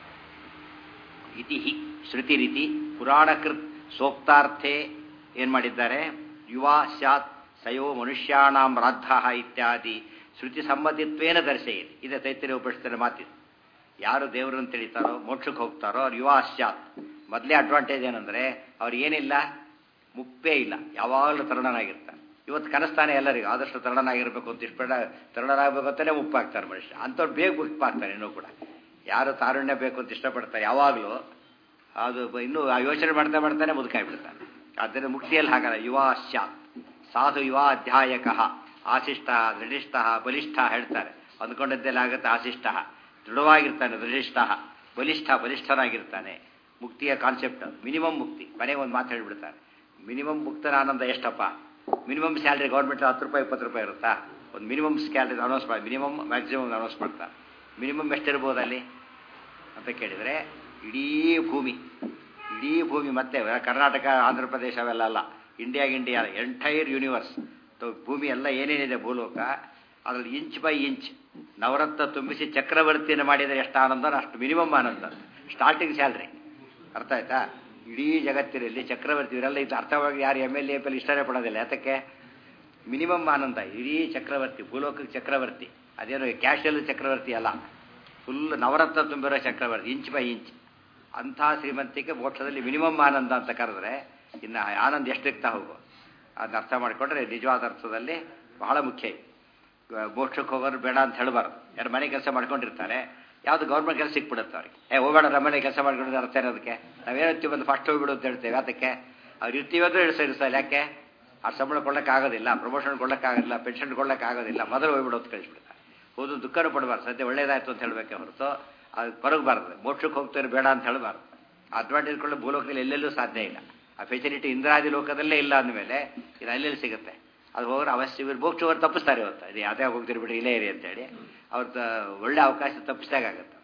ಇತಿ ಶ್ರುತಿ ರೀತಿ ಪುರಾಣಕೃತ್ ಸೋಕ್ತಾರ್ಥೆ ಏನು ಮಾಡಿದ್ದಾರೆ ಯುವಾ ಸ್ಯಾತ್ ಸಯೋ ಮನುಷ್ಯಾಣಾಂ ರಾದ್ಧ ಇತ್ಯಾದಿ ಶ್ರುತಿ ಸಮ್ಮತಿತ್ವೇನ ದರ್ಶಯಿರಿ ಇದೆ ತೈತಿರಿ ಉಪನಿಷತ್ತಿನ ಮಾತಿದೆ ಯಾರು ದೇವರನ್ನು ತಿಳಿತಾರೋ ಮೋಕ್ಷಕ್ಕೆ ಹೋಗ್ತಾರೋ ಅವ್ರು ಯುವ ಸ್ಯಾತ್ ಮೊದಲೇ ಅಡ್ವಾಂಟೇಜ್ ಏನಂದರೆ ಅವ್ರು ಏನಿಲ್ಲ ಮುಪ್ಪೇ ಇಲ್ಲ ಯಾವಾಗಲೂ ತರುಣನಾಗಿರ್ತಾನೆ ಇವತ್ತು ಕನಸ್ತಾನೆ ಎಲ್ಲರಿಗೂ ಆದಷ್ಟು ತರುಣನಾಗಿರ್ಬೇಕು ಅಂತ ಇಷ್ಟು ಬೇಡ ತರುಣನಾಗಬೇಕು ಅಂತಲೇ ಮುಪ್ಪಾಗ್ತಾರೆ ಮನುಷ್ಯ ಅಂಥವ್ರು ಬೇಗ ಮುಪ್ಪಾಗ್ತಾರೆ ಇನ್ನೂ ಕೂಡ ಯಾರು ತಾರುಣ್ಯ ಬೇಕು ಅಂತ ಇಷ್ಟಪಡ್ತಾರೆ ಯಾವಾಗಲೂ ಅದು ಇನ್ನೂ ಆ ಯೋಚನೆ ಮಾಡ್ತಾ ಮಾಡ್ತಾನೆ ಮುದುಕಾಗ್ಬಿಡ್ತಾನೆ ಆದ್ದರಿಂದ ಮುಕ್ತಿಯಲ್ಲಿ ಹಾಗಲ್ಲ ಯುವ ಸ್ಯಾತ್ ಸಾಧು ಯುವ ಅಧ್ಯಾಯಕ ಆಶಿಷ್ಟ ದೃಢಿಷ್ಟ ಬಲಿಷ್ಠ ಹೇಳ್ತಾರೆ ಅಂದ್ಕೊಂಡದ್ದೆಲ್ಲ ಆಗುತ್ತೆ ಆಶಿಷ್ಟ ದೃಢವಾಗಿರ್ತಾನೆ ದೃಢಿಷ್ಟ ಬಲಿಷ್ಠ ಬಲಿಷ್ಠನಾಗಿರ್ತಾನೆ ಮುಕ್ತಿಯ ಕಾನ್ಸೆಪ್ಟ್ ಮಿನಿಮಮ್ ಮುಕ್ತಿ ಮನೆಗೆ ಒಂದು ಮಾತು ಹೇಳ್ಬಿಡ್ತಾರೆ ಮಿನಿಮಮ್ ಮುಕ್ತನ ಆನಂದ ಎಷ್ಟಪ್ಪ ಮಿನಿಮಮ್ ಸ್ಯಾಲ್ರಿ ಗೌರ್ಮೆಂಟ್ ಹತ್ತು ರೂಪಾಯಿ ಇಪ್ಪತ್ತು ರೂಪಾಯಿ ಇರುತ್ತಾ ಒಂದು ಮಿನಿಮಮ್ ಸ್ಯಾಲ್ರಿ ಅನೌನ್ಸ್ ಮಾಡಿ ಮಿನಿಮಮ್ ಮ್ಯಾಕ್ಸಿಮಮ್ ಅನೌನ್ಸ್ ಮಾಡ್ತಾರೆ ಮಿನಿಮಮ್ ಎಷ್ಟಿರ್ಬೋದು ಅಲ್ಲಿ ಅಂತ ಕೇಳಿದರೆ ಇಡೀ ಭೂಮಿ ಇಡೀ ಭೂಮಿ ಮತ್ತೆ ಕರ್ನಾಟಕ ಆಂಧ್ರ ಪ್ರದೇಶ ಅವೆಲ್ಲ ಅಲ್ಲ ಇಂಡಿಯಾ ಇಂಡಿಯಾ ಎಂಟೈರ್ ಯೂನಿವರ್ಸ್ ಭೂಮಿ ಎಲ್ಲ ಏನೇನಿದೆ ಭೂಲೋಕ ಅದರಲ್ಲಿ ಇಂಚ್ ಬೈ ಇಂಚ್ ನವರತ್ನ ತುಂಬಿಸಿ ಚಕ್ರವರ್ತಿಯನ್ನು ಮಾಡಿದರೆ ಎಷ್ಟು ಆನಂದ ಅಷ್ಟು ಮಿನಿಮಮ್ ಆನಂದ ಸ್ಟಾರ್ಟಿಂಗ್ ಸ್ಯಾಲ್ರಿ ಅರ್ಥ ಆಯ್ತಾ ಇಡೀ ಜಗತ್ತಿನಲ್ಲಿ ಚಕ್ರವರ್ತಿ ಇವರೆಲ್ಲ ಇದು ಅರ್ಥವಾಗಿ ಯಾರು ಎಮ್ ಎಲ್ ಎ ಪಿ ಇಷ್ಟನೇ ಪಡೋದಿಲ್ಲ ಯಾತಕ್ಕೆ ಮಿನಿಮಮ್ ಆನಂದ ಇಡೀ ಚಕ್ರವರ್ತಿ ಭೂಲೋಕಕ್ಕೆ ಚಕ್ರವರ್ತಿ ಅದೇನು ಕ್ಯಾಶಲ್ಲಿ ಚಕ್ರವರ್ತಿ ಅಲ್ಲ ಫುಲ್ ನವರತ್ನ ತುಂಬಿರೋ ಚಕ್ರವರ್ತಿ ಇಂಚ್ ಬೈ ಇಂಚ್ ಅಂಥ ಶ್ರೀಮಂತಿಕೆ ಮೋಕ್ಷದಲ್ಲಿ ಮಿನಿಮಮ್ ಆನಂದ ಅಂತ ಕರೆದ್ರೆ ಇನ್ನು ಆನಂದ ಎಷ್ಟಿರ್ತಾ ಹೋಗು ಅದನ್ನ ಅರ್ಥ ಮಾಡಿಕೊಂಡ್ರೆ ನಿಜವಾದ ಅರ್ಥದಲ್ಲಿ ಬಹಳ ಮುಖ್ಯ ಮೋಕ್ಷಕ್ಕೆ ಹೋಗೋರು ಬೇಡ ಅಂತ ಹೇಳಬಾರ್ದು ಯಾರು ಮನೆ ಕೆಲಸ ಮಾಡ್ಕೊಂಡಿರ್ತಾರೆ ಯಾವುದು ಗೌರ್ಮೆಂಟ್ ಕೆಲಸ ಸಿಕ್ಬಿಡುತ್ತೆ ಅವ್ರಿಗೆ ಏ ಹೋಗಬೇಡ ನಮ್ಮನೆ ಕೆಲಸ ಮಾಡ್ಕೊಂಡಿದ್ರೆ ಅರ್ಥ ಇರೋದಕ್ಕೆ ನಾವೇನಿರ್ತೀವಿ ಬಂದು ಫಸ್ಟ್ ಹೋಗ್ಬಿಡು ಅಂತ ಹೇಳ್ತೇವೆ ಅದಕ್ಕೆ ಅವ್ರು ಇರ್ತೀವಿ ಅಂದ್ರೆ ಇಳಿಸ ಇಳಿಸಲ್ಲ ಯಾಕೆ ಆ ಸಂಬಳ ಕೊಡೋಕ್ಕಾಗೋದಿಲ್ಲ ಪ್ರಮೋಷನ್ ಕೊಡೋಕ್ಕಾಗೋದಿಲ್ಲ ಪೆನ್ಷನ್ ಕೊಡೋಕ್ಕಾಗೋದಿಲ್ಲ ಮೊದಲು ಹೋಗ್ಬಿಡು ಅಂತ ಕಳಿಸ್ಬಿಡ್ತಾರೆ ಹೋದು ದುಃಖನೂ ಪಡಬಾರ್ದು ಸದ್ಯ ಒಳ್ಳೇದಾಯ್ತು ಅಂತ ಹೇಳಬೇಕೆ ಹೊರತು ಅದು ಕೊರಗಬಾರ್ದು ಮೋಕ್ಷಕ್ಕೆ ಹೋಗ್ತಾರೆ ಬೇಡ ಅಂತ ಹೇಳಬಾರ್ದು ಅಡ್ವಾಂಟೇಜ್ ಕೊಳ್ಳೋ ಭೂಲೋಕದಲ್ಲಿ ಎಲ್ಲೆಲ್ಲೂ ಸಾಧ್ಯ ಇಲ್ಲ ಆ ಫೆಸಿಲಿಟಿ ಇಂದ್ರಾದಿ ಲೋಕದಲ್ಲೇ ಇಲ್ಲ ಅಂದಮೇಲೆ ಇದು ಅಲ್ಲೆಲ್ಲಿ ಸಿಗುತ್ತೆ ಅದು ಹೋದ್ರೆ ಅವಶ್ಯ ಇವ್ರು ಮೋಕ್ಷವರು ತಪ್ಪಿಸ್ತಾರೆ ಇವತ್ತು ಇದು ಯಾವ್ದೇ ಹೋಗ್ತೀರಿ ಬಿಡಿ ಇಲ್ಲೇ ಇರಿ ಅಂತೇಳಿ ಅವ್ರ ಒಳ್ಳೆ ಅವಕಾಶ ತಪ್ಪಿಸಿದಾಗತ್ತೆ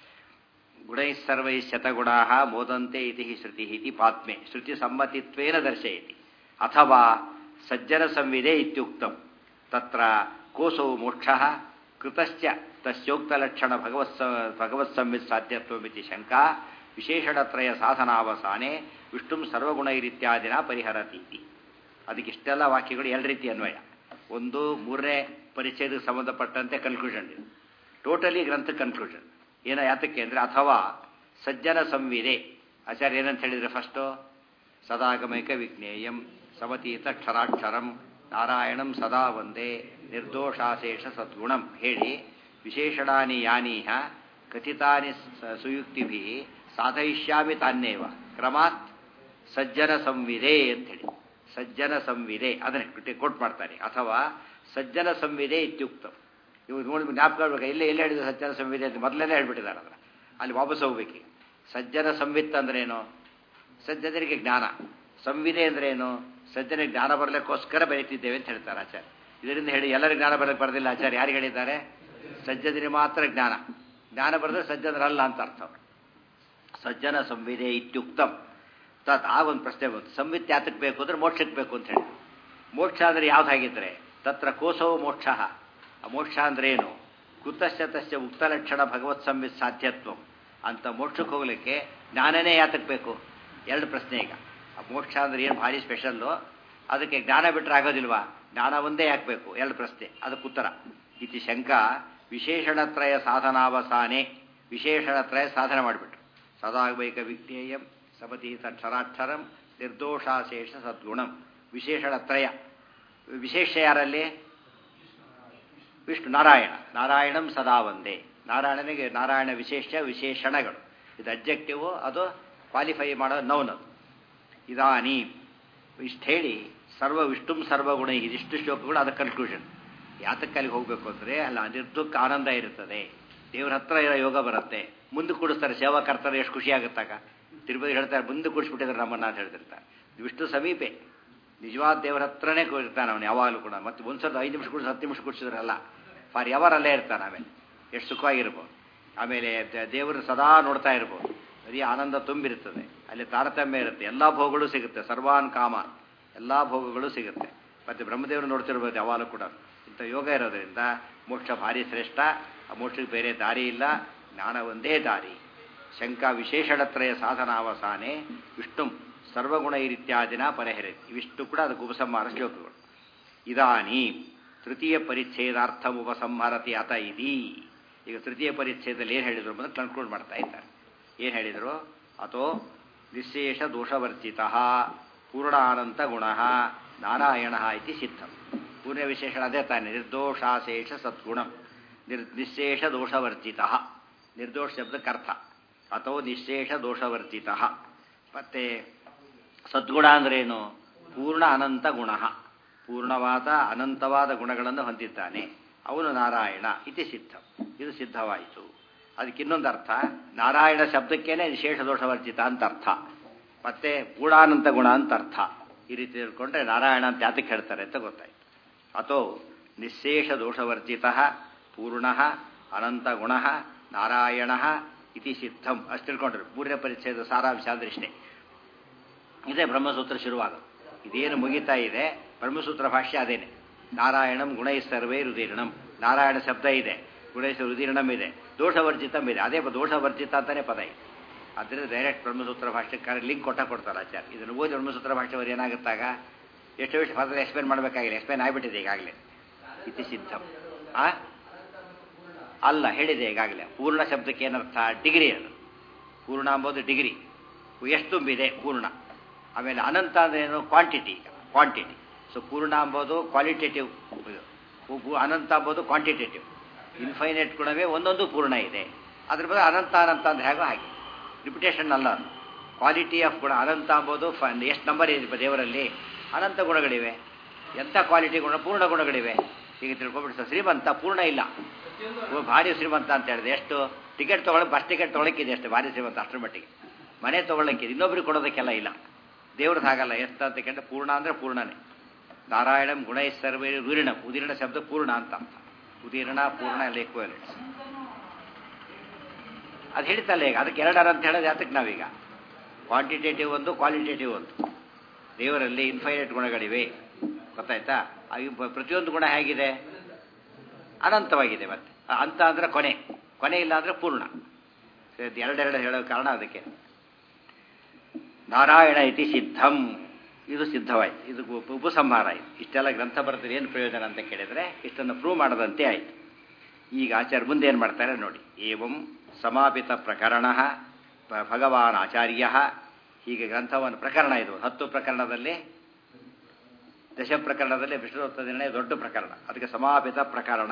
ಗುಣೈ ಸರ್ವೈ ಶತಗುಣಾ ಮೋದಂತೆ ಇತಿ ಶ್ರುತಿ ಇತಿ ಪಾತ್ಮೆ ಶ್ರುತಿ ಸಮ್ಮತಿತ್ವೇನ ದರ್ಶಯತಿ ಅಥವಾ ಸಜ್ಜನ ಸಂವಿದೆ ಇತ್ಯುಕ್ತಂ ತತ್ರ ಕೋಸೌ ಮೋಕ್ಷ ಕೃತಶ್ಚ ತಸ್ಯೋಕ್ತಲಕ್ಷಣ ಭಗವತ್ ಭಗವತ್ ಸಂವಿತ್ ಸಾಧ್ಯತ್ವಮಿತಿ ಶಂಕಾ ವಿಶೇಷಣತ್ರಯ ಸಾಧನಾವಸಾನೆ ವಿಷ್ಣು ಸರ್ವಗುಣೈರಿತ್ಯಾದಿನ ಪರಿಹರತಿ ಅದಕ್ಕೆ ಇಷ್ಟೆಲ್ಲ ವಾಕ್ಯಗಳು ಎರಡು ರೀತಿ ಅನ್ವಯ ಒಂದು ಮೂರನೇ ಪರಿಚಯಕ್ಕೆ ಸಂಬಂಧಪಟ್ಟಂತೆ ಕನ್ಕ್ಲೂಷನ್ ಇದೆ ಟೋಟಲಿ ಗ್ರಂಥ ಕನ್ಕ್ಲೂಷನ್ ಏನ ಯಾತಕ್ಕೆ ಅಂದರೆ ಅಥವಾ ಸಜ್ಜನ ಸಂವಿದೆ ಆಚಾರ್ಯ ಏನಂತ ಹೇಳಿದರೆ ಫಸ್ಟು ಸದಾಗಮೈಕ ವಿಜ್ಞೇಯಂ ಸಮತೀತ ಕ್ಷರಾಕ್ಷರಂ ನಾರಾಯಣಂ ಸದಾ ಒಂದೇ ನಿರ್ದೋಷಾಶೇಷ ಸದ್ಗುಣಂ ಹೇಳಿ ವಿಶೇಷಣಾನಿ ಯಾನೀಹ ಕಥಿತಾನಿ ಸುಯುಕ್ತಿಭಿ ಸಾಧಯಿಷ್ಯಾಮಿ ತಾನ್ನೇವ ಕ್ರಮಾತ್ ಸಜ್ಜನ ಸಂವಿದೆ ಅಂತ ಹೇಳಿ ಸಜ್ಜನ ಸಂವಿದೆ ಅದನ್ನೇ ಕೋಟ್ ಮಾಡ್ತಾರೆ ಅಥವಾ ಸಜ್ಜನ ಸಂವಿದೆ ಇತ್ಯುಕ್ತ ಇವು ನೋಡಿ ಜ್ಞಾಪಕ ಹೇಳ್ಬೇಕು ಎಲ್ಲೇ ಎಲ್ಲಿ ಹೇಳಿದ್ರು ಸಜ್ಜನ ಸಂವಿದೆ ಅಂತ ಮೊದಲೇ ಹೇಳ್ಬಿಟ್ಟಿದ್ದಾರೆ ಅದರ ಅಲ್ಲಿ ವಾಪಸ್ ಹೋಗ್ಬೇಕು ಸಜ್ಜನ ಸಂವಿತ್ ಅಂದ್ರೇನು ಸಜ್ಜನರಿಗೆ ಜ್ಞಾನ ಸಂವಿದೆ ಅಂದ್ರೇನು ಸಜ್ಜನಿಗೆ ಜ್ಞಾನ ಬರಲಿಕ್ಕೋಸ್ಕರ ಬರೀತಿದ್ದೇವೆ ಅಂತ ಹೇಳ್ತಾರೆ ಆಚಾರ್ಯ ಇದರಿಂದ ಹೇಳಿ ಎಲ್ಲರಿಗೂ ಜ್ಞಾನ ಬರಲಿಕ್ಕೆ ಬರೋದಿಲ್ಲ ಆಚಾರ್ಯ ಯಾರಿಗೆ ಹೇಳಿದ್ದಾರೆ ಸಜ್ಜನಿಗೆ ಮಾತ್ರ ಜ್ಞಾನ ಜ್ಞಾನ ಬರೆದ್ರೆ ಸಜ್ಜನರಲ್ಲ ಅಂತ ಅರ್ಥ ಸಜ್ಜನ ಸಂವಿದೆ ಇತ್ಯುಕ್ತಂ ತತ್ ಆ ಒಂದು ಪ್ರಶ್ನೆ ಬಂತು ಸಂವಿತ್ ಯಾತಕ್ಕೆ ಬೇಕು ಅಂದ್ರೆ ಮೋಕ್ಷಕ್ಕೆ ಬೇಕು ಅಂತ ಹೇಳಿ ಮೋಕ್ಷ ಅಂದರೆ ಯಾವ್ದಾಗಿದ್ರೆ ತತ್ರ ಕೋಸವು ಮೋಕ್ಷ ಆ ಮೋಕ್ಷ ಅಂದ್ರೆ ಏನು ಕುತಶ್ಚ ತಶ್ಚ ಉಕ್ತಲಕ್ಷಣ ಭಗವತ್ ಸಂವಿತ್ ಸಾಧ್ಯತ್ವ ಅಂತ ಮೋಕ್ಷಕ್ಕೆ ಹೋಗ್ಲಿಕ್ಕೆ ಜ್ಞಾನನೇ ಯಾತಕ್ಕೆ ಬೇಕು ಎರಡು ಪ್ರಶ್ನೆ ಈಗ ಆ ಮೋಕ್ಷ ಅಂದ್ರೆ ಏನು ಭಾರಿ ಸ್ಪೆಷಲ್ಲು ಅದಕ್ಕೆ ಜ್ಞಾನ ಬಿಟ್ಟರೆ ಆಗೋದಿಲ್ವಾ ಜ್ಞಾನ ಒಂದೇ ಯಾಕಬೇಕು ಎರಡು ಪ್ರಶ್ನೆ ಅದಕ್ಕೆ ಉತ್ತರ ಇತಿ ಶಂಕ ವಿಶೇಷಣತ್ರಯ ಸಾಧನಾವಸಾನೆ ವಿಶೇಷಣತ್ರಯ ಸಾಧನೆ ಮಾಡಿಬಿಟ್ರು ಸದಾಗೈಕ ವಿಜ್ಞೇಯಂ ಸಮತೀತ ಕ್ಷರಾಕ್ಷರಂ ನಿರ್ದೋಷಾಶೇಷ ಸದ್ಗುಣಂ ವಿಶೇಷಣತ್ರಯ ವಿಶೇಷ ಯಾರಲ್ಲಿ ವಿಷ್ಣು ನಾರಾಯಣ ನಾರಾಯಣಂ ಸದಾ ಒಂದೇ ನಾರಾಯಣನಿಗೆ ನಾರಾಯಣ ವಿಶೇಷ ವಿಶೇಷಣಗಳು ಇದು ಅಬ್ಜೆಕ್ಟಿವ್ ಅದು ಕ್ವಾಲಿಫೈ ಮಾಡೋ ನೌನ್ ಅದು ಇದಾನಿ ಇಷ್ಟು ಹೇಳಿ ಸರ್ವ ವಿಷ್ಣು ಸರ್ವಗುಣ ಇದಿಷ್ಟು ಶ್ಲೋಕಗಳು ಅದಕ್ಕೆ ಕನ್ಕ್ಲೂಷನ್ ಯಾತಕ್ಕೆ ಅಲ್ಲಿಗೆ ಹೋಗಬೇಕು ಅಂದರೆ ಅಲ್ಲಿ ಅನಿರ್ದುಕ್ಕೆ ಆನಂದ ಇರುತ್ತದೆ ದೇವ್ರ ಹತ್ರ ಇರೋ ಯೋಗ ಬರುತ್ತೆ ಮುಂದೆ ಕೂಡಿಸ್ತಾರೆ ಸೇವಾಕರ್ತಾರೆ ಎಷ್ಟು ಖುಷಿ ಆಗುತ್ತಾಗ ತಿರುಪತಿ ಹೇಳ್ತಾರೆ ಮುಂದೆ ಕೂಡಿಸ್ಬಿಟ್ಟಿದ್ದಾರೆ ನಮ್ಮನ್ನ ಅಂತ ಹೇಳ್ತಿರ್ತಾರೆ ವಿಷ್ಣು ಸಮೀಪೆ ನಿಜವಾದ ದೇವರ ಹತ್ರನೇ ಇರ್ತಾನೆ ಅವನು ಯಾವಾಗಲೂ ಕೂಡ ಮತ್ತೆ ಒಂದು ಸಲ ಐದು ನಿಮಿಷ ಕೂಡಿಸಿ ಹತ್ತು ನಿಮಿಷ ಕೂಡಿಸಿದ್ರಲ್ಲ ಫಾರ್ ಎವರ್ ಅಲ್ಲೇ ಇರ್ತಾನೆ ಆಮೇಲೆ ಎಷ್ಟು ಸುಖವಾಗಿರ್ಬೋದು ಆಮೇಲೆ ದೇವರು ಸದಾ ನೋಡ್ತಾ ಇರ್ಬೋದು ಬರೀ ಆನಂದ ತುಂಬಿರ್ತದೆ ಅಲ್ಲಿ ತಾರತಮ್ಯ ಇರುತ್ತೆ ಎಲ್ಲ ಭೋಗಗಳು ಸಿಗುತ್ತೆ ಸರ್ವಾನ್ ಕಾಮಾನ್ ಎಲ್ಲ ಭೋಗಗಳು ಸಿಗುತ್ತೆ ಮತ್ತು ಬ್ರಹ್ಮದೇವರು ನೋಡ್ತಿರ್ಬೋದು ಯಾವಾಗಲೂ ಕೂಡ ಇಂಥ ಯೋಗ ಇರೋದ್ರಿಂದ ಮೋಕ್ಷ ಭಾರಿ ಶ್ರೇಷ್ಠ ಆ ಮೋಕ್ಷಕ್ಕೆ ಬೇರೆ ದಾರಿ ಇಲ್ಲ ಜ್ಞಾನ ಒಂದೇ ದಾರಿ ಶಂಕಾ ವಿಶೇಷಣತ್ರಯ ಸಾಧನಾವಸಾನೆ ವಿಷ್ಣು ಸರ್ವಗುಣ ಇತ್ಯಾದಿನ ಪರಿಹರಿ ಇವಿಷ್ಟು ಕೂಡ ಅದಕ್ಕೆ ಉಪಸಂಹಾರ ಶ್ಲೋಕಗಳು ಇದಾನಿ ತೃತೀಯ ಪರಿಚ್ಛೇದಾರ್ಥ ಉಪಸಂಹಾರತಿ ಅತ ಇದೀ ಈಗ ತೃತೀಯ ಪರಿಚ್ಛೇದದಲ್ಲಿ ಏನು ಹೇಳಿದ್ರು ಬಂದು ಕನ್ಕ್ಲೂಡ್ ಮಾಡ್ತಾ ಇದ್ದಾರೆ ಏನು ಹೇಳಿದರು ಅಥೋ ನಿಶೇಷ ದೋಷವರ್ಜಿತ ಪೂರ್ಣಾನಂತ ಗುಣ ನಾರಾಯಣ ಇತಿ ಸಿದ್ಧಂ ಪೂರ್ಣ ವಿಶೇಷಣ ಅದೇ ತಾನೆ ನಿರ್ದೋಷಾಶೇಷ ಸದ್ಗುಣಂ ನಿರ್ ನಿಶೇಷ ದೋಷವರ್ಜಿತ ನಿರ್ದೋಷ ಶಬ್ದಕ್ಕರ್ಥ ಅಥೋ ನಿಶೇಷ ದೋಷವರ್ಜಿತ ಮತ್ತೆ ಸದ್ಗುಣ ಅಂದ್ರೇನು ಪೂರ್ಣ ಅನಂತ ಗುಣ ಪೂರ್ಣವಾದ ಅನಂತವಾದ ಗುಣಗಳನ್ನು ಹೊಂದಿದ್ದಾನೆ ಅವನು ನಾರಾಯಣ ಇತಿ ಸಿದ್ಧ ಇದು ಸಿದ್ಧವಾಯಿತು ಅದಕ್ಕೆ ಇನ್ನೊಂದು ಅರ್ಥ ನಾರಾಯಣ ಶಬ್ದಕ್ಕೇನೆ ವಿಶೇಷ ದೋಷವರ್ಜಿತ ಅಂತ ಅರ್ಥ ಮತ್ತೆ ಗೂಢಾನಂತ ಗುಣ ಅಂತ ಅರ್ಥ ಈ ರೀತಿ ತಿಳ್ಕೊಂಡ್ರೆ ನಾರಾಯಣ ಅಂತ ಯಾತಕ್ಕೆ ಹೇಳ್ತಾರೆ ಅಂತ ಗೊತ್ತಾಯ್ತು ಅಥೋ ನಿಶೇಷ ದೋಷವರ್ಜಿತ ಪೂರ್ಣ ಅನಂತ ಗುಣ ನಾರಾಯಣ ಇತಿ ಸಿದ್ಧಂ ಅಷ್ಟು ತಿಳ್ಕೊಂಡ್ರು ಪೂರ್ಣ ಪರಿಚ್ಛೇದ ಸಾರಾಂಶ ಅಂದ್ರೆ ಇಷ್ಟೇ ಇದೇ ಬ್ರಹ್ಮಸೂತ್ರ ಶುರುವಾಗೋದು ಇದೇನು ಮುಗಿತಾ ಇದೆ ಬ್ರಹ್ಮಸೂತ್ರ ಭಾಷ್ಯ ಅದೇನೆ ನಾರಾಯಣಂ ಗುಣೈ ಸರ್ವೇ ರುದೀರ್ಣಂ ನಾರಾಯಣ ಶಬ್ದ ಇದೆ ಗುಣೈಸ ರುದೀರ್ಣಂ ಇದೆ ದೋಷವರ್ಜಿತಂ ಇದೆ ಅದೇ ದೋಷವರ್ಜಿತ ಅಂತಾನೆ ಪದ ಇದೆ ಆದ್ದರಿಂದ ಡೈರೆಕ್ಟ್ ಬ್ರಹ್ಮಸೂತ್ರ ಭಾಷ್ಯಕ್ಕೆ ಲಿಂಕ್ ಕೊಟ್ಟ ಕೊಡ್ತಾರೆ ಆಚಾರ್ಯ ಇದನ್ನು ಓದಿ ಬ್ರಹ್ಮಸೂತ್ರ ಭಾಷ್ಯವರು ಏನಾಗುತ್ತಾಗ ಎಷ್ಟು ಎಷ್ಟು ಫಸ್ಟ್ ಎಕ್ಸ್ಪ್ಲೇನ್ ಮಾಡಬೇಕಾಗಿಲ್ಲ ಎಕ್ಸ್ಪ್ಲೇನ್ ಆಗಿಬಿಟ್ಟಿದೆ ಈಗಾಗಲೇ ಇತಿ ಸಿದ್ಧಂ ಆ ಅಲ್ಲ ಹೇಳಿದೆ ಈಗಾಗಲೇ ಪೂರ್ಣ ಶಬ್ದಕ್ಕೆ ಏನರ್ಥ ಡಿಗ್ರಿ ಅದು ಪೂರ್ಣ ಎಂಬುದು ಡಿಗ್ರಿ ಎಷ್ಟು ತುಂಬಿದೆ ಪೂರ್ಣ ಆಮೇಲೆ ಅನಂತ ಅಂದ್ರೆ ಏನು ಕ್ವಾಂಟಿಟಿ ಕ್ವಾಂಟಿಟಿ ಸೊ ಪೂರ್ಣ ಎಂಬುದು ಕ್ವಾಲಿಟೇಟಿವ್ ಅನಂತ ಎಂಬುದು ಕ್ವಾಂಟಿಟೇಟಿವ್ ಇನ್ಫೈನೈಟ್ ಗುಣವೇ ಒಂದೊಂದು ಪೂರ್ಣ ಇದೆ ಅದ್ರ ಬಗ್ಗೆ ಅನಂತ ಅನಂತ ಅಂದ್ರೆ ಹೇಗೋ ಹಾಗೆ ರಿಪಿಟೇಷನ್ ಅಲ್ಲ ಅದು ಕ್ವಾಲಿಟಿ ಆಫ್ ಗುಣ ಅನಂತ ಎಂಬುದು ಎಷ್ಟು ನಂಬರ್ ಇದೆ ದೇವರಲ್ಲಿ ಅನಂತ ಗುಣಗಳಿವೆ ಎಂಥ ಕ್ವಾಲಿಟಿ ಗುಣ ಪೂರ್ಣ ಗುಣಗಳಿವೆ ಈಗ ತಿಳ್ಕೊಬಿಟ್ಟು ಶ್ರೀಮಂತ ಪೂರ್ಣ ಇಲ್ಲ ಭಾರಿ ಶ್ರೀಮಂತ ಅಂತ ಹೇಳಿದೆ ಎಷ್ಟು ಟಿಕೆಟ್ ತೊಗೊಳಕ್ಕೆ ಬಸ್ ಟಿಕೆಟ್ ತೊಗೊಳಕ್ಕಿದೆ ಅಷ್ಟೇ ಭಾರಿ ಶ್ರೀಮಂತ ಅಷ್ಟರ ಮಟ್ಟಿಗೆ ಮನೆ ತೊಗೊಳಕ್ಕಿದೆ ಇನ್ನೊಬ್ರಿಗೆ ಕೊಡೋದಕ್ಕೆಲ್ಲ ಇಲ್ಲ ದೇವ್ರದ್ದು ಹಾಗಲ್ಲ ಎಷ್ಟು ಅಂತ ಕೇಳಿದ್ರೆ ಪೂರ್ಣ ಅಂದರೆ ಪೂರ್ಣನೇ ನಾರಾಯಣಂ ಗುಣೈ ಸರ್ವೇ ಉದೀರ್ಣ ಉದೀರ್ಣ ಶಬ್ದ ಪೂರ್ಣ ಅಂತ ಅರ್ಥ ಉದೀರ್ಣ ಪೂರ್ಣ ಎಲ್ಲ ಈಕ್ವಲೆಂಟ್ಸ್ ಅದು ಹೇಳ್ತಲ್ಲ ಈಗ ಅದಕ್ಕೆ ಎರಡರ ಅಂತ ಹೇಳೋದು ಯಾತಕ್ಕೆ ನಾವೀಗ ಕ್ವಾಂಟಿಟೇಟಿವ್ ಒಂದು ಕ್ವಾಲಿಟೇಟಿವ್ ಒಂದು ದೇವರಲ್ಲಿ ಇನ್ಫೈನೈಟ್ ಗುಣಗಳಿವೆ ಗೊತ್ತಾಯ್ತಾ ಪ್ರತಿಯೊಂದು ಗುಣ ಹೇಗಿದೆ ಅನಂತವಾಗಿದೆ ಮತ್ತೆ ಅಂತ ಅಂದ್ರೆ ಕೊನೆ ಕೊನೆ ಇಲ್ಲ ಅಂದ್ರೆ ಪೂರ್ಣ ಎರಡೆರಡು ಹೇಳೋ ಕಾರಣ ಅದಕ್ಕೆ ನಾರಾಯಣ ಇತಿ ಸಿದ್ಧಂ ಇದು ಸಿದ್ಧವಾಯಿತು ಇದು ಉಪಸಂಹಾರ ಆಯಿತು ಇಷ್ಟೆಲ್ಲ ಗ್ರಂಥ ಬರೆದ್ರೆ ಏನು ಪ್ರಯೋಜನ ಅಂತ ಕೇಳಿದರೆ ಇಷ್ಟನ್ನು ಪ್ರೂವ್ ಮಾಡದಂತೆ ಆಯಿತು ಈಗ ಆಚಾರ್ಯ ಮುಂದೆ ಏನು ಮಾಡ್ತಾರೆ ನೋಡಿ ಏವಂ ಸಮಾಪಿತ ಪ್ರಕರಣ ಭಗವಾನ್ ಆಚಾರ್ಯ ಹೀಗೆ ಗ್ರಂಥವನ್ನು ಪ್ರಕರಣ ಇದು ಹತ್ತು ಪ್ರಕರಣದಲ್ಲಿ ದಶ ಪ್ರಕರಣದಲ್ಲಿ ವಿಷ್ಣುವರ್ತ ದೊಡ್ಡ ಪ್ರಕರಣ ಅದಕ್ಕೆ ಸಮಾಪಿತ ಪ್ರಕರಣ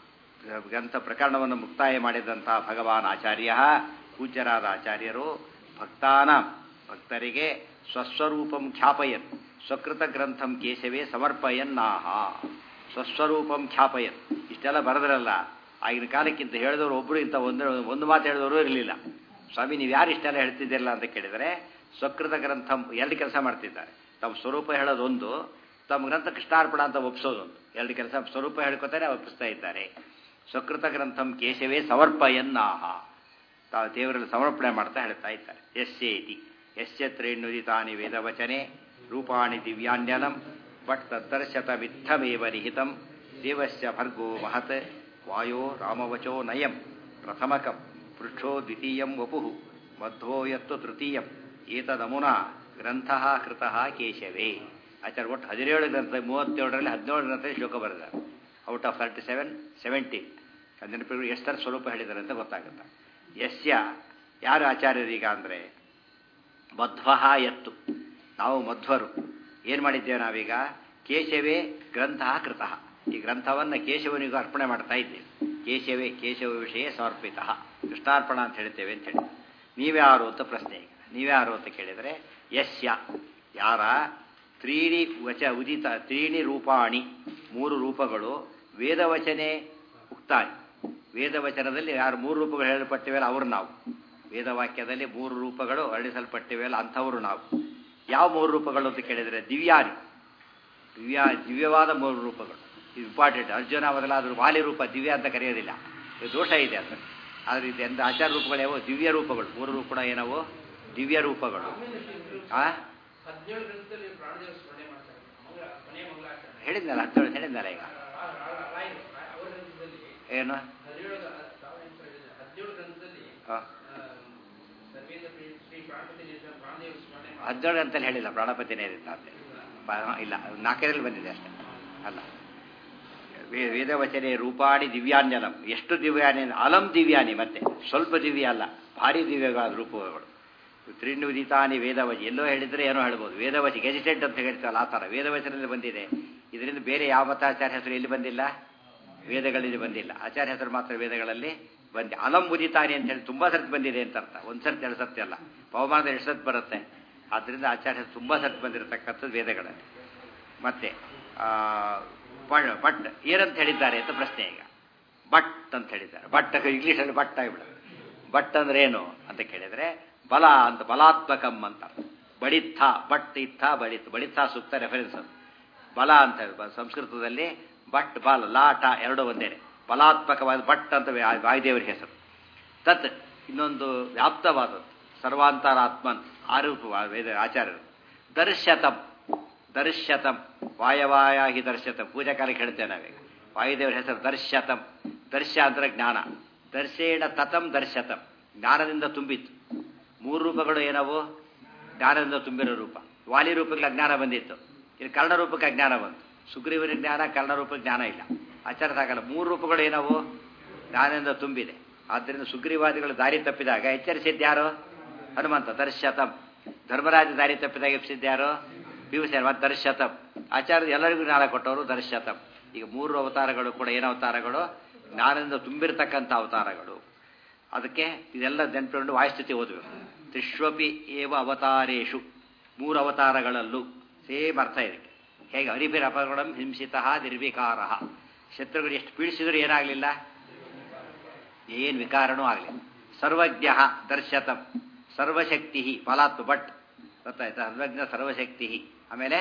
ಗ್ರಂಥ ಪ್ರಕರಣವನ್ನು ಮುಕ್ತಾಯ ಮಾಡಿದಂತಹ ಭಗವಾನ್ ಆಚಾರ್ಯ ಪೂಜ್ಯರಾದ ಆಚಾರ್ಯರು ಭಕ್ತಾನ ಭಕ್ತರಿಗೆ ಸ್ವಸ್ವರೂಪಂ ಖ್ಯಾಪಯನ್ ಸ್ವಕೃತ ಗ್ರಂಥಂ ಕೇಶವೇ ಸಮರ್ಪಯನ್ನಾಹ ಸ್ವಸ್ವರೂಪಂ ಖ್ಯಾಪಯನ್ ಇಷ್ಟೆಲ್ಲ ಬರೆದ್ರಲ್ಲ ಆಗಿನ ಕಾಲಕ್ಕಿಂತ ಹೇಳಿದವರು ಒಬ್ಬರು ಇಂಥ ಒಂದು ಒಂದು ಮಾತು ಹೇಳಿದವರು ಇರಲಿಲ್ಲ ಸ್ವಾಮಿ ನೀವು ಯಾರು ಇಷ್ಟೆಲ್ಲ ಹೇಳ್ತಿದ್ದೀರಲ್ಲ ಅಂತ ಕೇಳಿದರೆ ಸ್ವಕೃತ ಗ್ರಂಥಂ ಎರಡು ಕೆಲಸ ಮಾಡ್ತಿದ್ದಾರೆ ತಮ್ಮ ಸ್ವರೂಪ ಹೇಳೋದೊಂದು ತಮ್ಮ ಗ್ರಂಥ ಕೃಷ್ಣಾರ್ಪಣ ಅಂತ ಒಪ್ಸೋದೊಂದು ಎರಡು ಕೆಲಸ ಸ್ವರೂಪ ಹೇಳ್ಕೊತಾರೆ ಒಪ್ಪಿಸ್ತಾ ಇದ್ದಾರೆ ಸ್ವಕೃತ ಗ್ರಂಥಂ ಕೇಶವೇ ಸಮರ್ಪಯನ್ನಾಹ ತಾವು ದೇವರಲ್ಲಿ ಸಮರ್ಪಣೆ ಮಾಡ್ತಾ ಹೇಳ್ತಾ ಇದ್ದಾರೆ ಯಸ್ಯೇತಿ ಯಶ್ಯತ್ರೇಣುದಿತಾನಿ ವೇದವಚನೆ ರೂಪಾಣಿ ದಿವ್ಯಾನ್ಯನಂ ಬಟ್ ತದ್ದರ್ಶತ ವಿತ್ತಮೇವ ನಿಹಿತಂ ದೇವಸ್ಯ ಭರ್ಗೋ ಮಹತ್ ವಾಯೋ ರಾಮವಚೋ ನಯಂ ಪ್ರಥಮಕಂ ಪೃಷ್ಠೋ ದ್ವಿತೀಯಂ ವಪುಃ ಮಧ್ವೋ ಯತ್ತು ತೃತೀಯಂ ಏತದಮುನಾ ಗ್ರಂಥ ಕೃತ ಕೇಶವೇ ಆಚಾರ್ಯ ಒಟ್ಟು ಹದಿನೇಳು ಗ್ರಂಥ ಮೂವತ್ತೇಳರಲ್ಲಿ ಹದಿನೇಳು ಗ್ರಂಥ ಶ್ಲೋಕ ಬರೆದಾರೆ out of thirty seven seventeen ನೆನಪಿಗಳು ಎಷ್ಟರ ಸ್ವರೂಪ ಹೇಳಿದ್ದಾರೆ ಅಂತ ಗೊತ್ತಾಗುತ್ತೆ ಯಸ್ಯ ಯಾರು ಆಚಾರ್ಯರೀಗ ಅಂದರೆ ಮಧ್ವ ಎತ್ತು ನಾವು ಮಧ್ವರು ಏನು ಮಾಡಿದ್ದೇವೆ ನಾವೀಗ ಕೇಶವೇ ಗ್ರಂಥ ಕೃತ ಈ ಗ್ರಂಥವನ್ನು ಕೇಶವನಿಗೂ ಅರ್ಪಣೆ ಮಾಡ್ತಾ ಇದ್ದೇವೆ ಕೇಶವೇ ಕೇಶವ ವಿಷಯ ಸಮರ್ಪಿತ ಕೃಷ್ಣಾರ್ಪಣ ಅಂತ ಹೇಳ್ತೇವೆ ಅಂತ ಹೇಳಿ ನೀವ್ಯಾರು ಅಂತ ಪ್ರಶ್ನೆ ಈಗ ನೀವ್ಯಾರು ಅಂತ ಕೇಳಿದರೆ ಯಸ್ಯ ಯಾರ ತ್ರೀಣಿ ವಚ ಉದಿತ ತ್ರೀಣಿ ರೂಪಾಣಿ ಮೂರು ರೂಪಗಳು ವೇದವಚನೆ ಉಕ್ತಾನಿ ವೇದವಚನದಲ್ಲಿ ಯಾರು ಮೂರು ರೂಪಗಳು ಹೇಳಲ್ಪಟ್ಟಿವೆಯಲ್ಲ ಅವರು ನಾವು ವೇದವಾಕ್ಯದಲ್ಲಿ ಮೂರು ರೂಪಗಳು ವರ್ಣಿಸಲ್ಪಟ್ಟಿವೆಯಲ್ಲ ಅಂಥವರು ನಾವು ಯಾವ ಮೂರು ರೂಪಗಳು ಅಂತ ಕೇಳಿದರೆ ದಿವ್ಯಾನಿ ದಿವ್ಯ ದಿವ್ಯವಾದ ಮೂರು ರೂಪಗಳು ಇದು ಇಂಪಾರ್ಟೆಂಟ್ ಅರ್ಜುನ ಬದಲಾದರೂ ವಾಲಿ ರೂಪ ದಿವ್ಯ ಅಂತ ಕರೆಯೋದಿಲ್ಲ ಇದು ದೋಷ ಇದೆ ಅದು ಆದರೆ ಇದು ಎಂತ ಆಚಾರ ರೂಪಗಳು ಯಾವೋ ದಿವ್ಯ ರೂಪಗಳು ಮೂರು ರೂಪ ಕೂಡ ಏನವೋ ದಿವ್ಯ ರೂಪಗಳು ಆ ಹೇಳಿದ್ನಲ್ಲ ಹತ್ತೇಳು ಹೇಳಿದ್ನಲ್ಲ ಈಗ ಏನು ಹದಿನೇಳು ಹದಿನೇಳು ಗ್ರಂಥದಲ್ಲಿ ಆ, ಆ, ಸರ್ವೇಂದ್ರ ಶ್ರೀ- ಶ್ರೀ ಪ್ರಾಣಪತಿ ನಿರ್ದೇಶ ಪ್ರಾಣದೇವ ಸ್ಮರಣೆ ಮಾಡಿ- ಹದಿನೇಳು ಅಂತಲೇ ಹೇಳಿಲ್ಲ ಪ್ರಾಣಪತಿನೇ ಇರುತ್ತೆ ಅಂತೆ ಬ- ಇಲ್ಲ ನಾಲ್ಕರಲ್ಲಿ ಬಂದಿದೆ ಅಷ್ಟೇ ಅಲ್ಲ ವೇ- ವೇದವಚನೆ ರೂಪಾಣಿ ದಿವ್ಯಾನ್ಯಲಂ ಎಷ್ಟು ದಿವ್ಯಾನಿ ಅಂದ್ರೆ ಅಲಂ ದಿವ್ಯಾನಿ ಮತ್ತೆ ಸ್ವಲ್ಪ ದಿವ್ಯ ಅಲ್ಲ ಭಾರಿ ದಿವ್ಯವಾದ ರೂಪಗಳು ತ್ರಿನುದಿತಾನಿ ವೇದವಚಿ ಎಲ್ಲೋ ಹೇಳಿದ್ರೆ ಏನೋ ಹೇಳ್ಬೋದು ವೇದವಚಿ ಗೆಜಿಟೆಡ್ ಅಂತ ಹೇಳ್ತಾರಲ್ಲ ಆ ಥರ ವೇದವಚನದಲ್ಲಿ ಬಂದಿದೆ ಇದರಿಂದ ಬೇರೆ ಯಾವ ಮತಾಚಾರ್ಯ ಹೆಸರು ಎಲ್ಲಿ ಬಂದಿಲ್ಲ ವೇದಗಳಲ್ಲಿ ಬಂದಿಲ್ಲ ಆಚಾರ್ಯ ಹೆಸರು ಮಾತ್ರ ವೇದಗಳಲ್ಲಿ ಬಂದಿ ಅಲಂ ಉದಿತಾನಿ ಅಂತ ಹೇಳಿ ತುಂಬಾ ಸರ್ತಿ ಬಂದಿದೆ ಅಂತ ಅರ್ಥ ಒಂದು ಸರ್ತಿ ಎರಡು ಸರ್ತಿ ಅಲ್ಲ ಪವಮಾನದ ಎರಡು ಸರ್ತಿ ಬರುತ್ತೆ ಆದ್ದರಿಂದ ಆಚಾರ್ಯ ಹೆಸರು ತುಂಬಾ ಸರ್ತಿ ಬಂದಿರತಕ್ಕಂಥದ್ದು ವೇದಗಳಲ್ಲಿ ಮತ್ತೆ ಆ, ಪಳ್ ಬಟ್ ಏನಂತ ಹೇಳಿದ್ದಾರೆ ಅಂತ ಪ್ರಶ್ನೆ ಈಗ ಬಟ್ ಅಂತ ಹೇಳಿದ್ದಾರೆ ಬಟ್ ಇಂಗ್ಲೀಷಲ್ಲಿ ಬಟ್ ಆಗಿಬಿಡ ಬಟ್ ಅಂದ್ರೆ ಏನು ಅಂತ ಕೇಳಿದ್ರೆ ಬಲ ಅಂತ ಬಲಾತ್ಮಕಂ ಅಂತ ಬಡಿತ್ಥ ಬಟ್ ಇತ್ತ ಬಳಿತ್ ಬಳಿತ್ಥ ಸೂಕ್ತ ರೆಫರೆನ್ಸ್ ಅದು ಬಲ ಅಂತ ಹೇಳಿ ಬ- ಸಂಸ್ಕೃತದಲ್ಲಿ ಬಟ್ ಬಲ್ ಲಾಟ ಎರಡು ಒಂದೇನೆ ಬಲಾತ್ಮಕವಾದ ಬಟ್ ಅಂತ ವಾ- ವಾಯುದೇವರ ಹೆಸರು ತತ್ ಇನ್ನೊಂದು ವ್ಯಾಪ್ತವಾದದ್ದು ಸರ್ವಾಂತರಾತ್ಮನ್ ಆರೂಪ ವಾ- ವೇದ ಆಚಾರ್ಯರು ದರ್ಶತಂ ದರ್ಶತಂ ವಾಯವಾಯ ಹಿ ದರ್ಶತಂ ಪೂಜಾ ಕಾಲಕ್ಕೆ ಹೇಳ್ತೇವೆ ನಾವೀಗ ವಾಯುದೇವರ ಹೆಸರು ದರ್ಶತಂ ದರ್ಶ ಅಂದ್ರೆ ಜ್ಞಾನ ದರ್ಶೇಣ ತತಂ ದರ್ಶತಂ ಜ್ಞಾನದಿಂದ ತುಂಬಿತ್ತು ಮೂರು ರೂಪಗಳು ಏನವು ಜ್ಞಾನದಿಂದ ತುಂಬಿರೋ ರೂಪ ವಾಲಿ ರೂಪಕ್ಕೆ ಅಜ್ಞಾನ ಬಂದಿತ್ತು ಇದು ಕರ್ಣ ರೂಪಕ್ಕೆ ಅಜ್ಞಾನ ಬಂತು ಸುಗ್ರೀವನ ಜ್ಞಾನ ಕರ್ಣ ರೂಪಕ್ಕೆ ಜ್ಞಾನ ಇಲ್ಲ ಆಚಾರದಾಗಲ್ಲ ಮೂರು ರೂಪಗಳು ಏನವು ಜ್ಞಾನದಿಂದ ತುಂಬಿದೆ ಆದ್ದರಿಂದ ಸುಗ್ರೀವಾದಿಗಳು ದಾರಿ ತಪ್ಪಿದಾಗ ಎಚ್ಚರಿಸಿದ್ದು ಯಾರು ಹನುಮಂತ ದರ್ಶತಂ ಧರ್ಮರಾಜ ದಾರಿ ತಪ್ಪಿದಾಗ ಎಪ್ಪಿಸಿದ್ದು ಯಾರು ಭೀಮಸೇನ ಮತ್ತು ದರ್ಶತಂ ಆಚಾರ್ಯ ಎಲ್ಲರಿಗೂ ಜ್ಞಾನ ಕೊಟ್ಟವರು ದರ್ಶತಂ ಈಗ ಮೂರು ಅವತಾರಗಳು ಕೂಡ ಏನು ಅವತಾರಗಳು ಜ್ಞಾನದಿಂದ ತುಂಬಿರತಕ್ಕಂಥ ಅವತಾರಗಳು ಅದಕ್ಕೆ ಇದೆಲ್ಲ ನೆನ್ಪಿಕೊಂಡು ವಾಯುಸ್ಥಿತಿ ಓದಬೇಕು ತ್ರಿಶ್ವಪಿ ಏವ ಅವತಾರೇಶು ಮೂರು ಅವತಾರಗಳಲ್ಲೂ ಸೇಮ್ ಅರ್ಥ ಇದಕ್ಕೆ ಹೇಗೆ ಹರಿಭಿರ ಅಪಗಣಂ ಹಿಂಸಿತ ನಿರ್ವಿಕಾರ ಶತ್ರುಗಳು ಎಷ್ಟು ಪೀಡಿಸಿದ್ರು ಏನಾಗಲಿಲ್ಲ ಏನು ವಿಕಾರನೂ ಆಗಲಿಲ್ಲ ಸರ್ವಜ್ಞ ದರ್ಶತಂ ಸರ್ವಶಕ್ತಿ ಫಲಾತ್ ಭಟ್ ಗೊತ್ತಾಯ್ತಾ ಸರ್ವಜ್ಞ ಸರ್ವಶಕ್ತಿ ಆಮೇಲೆ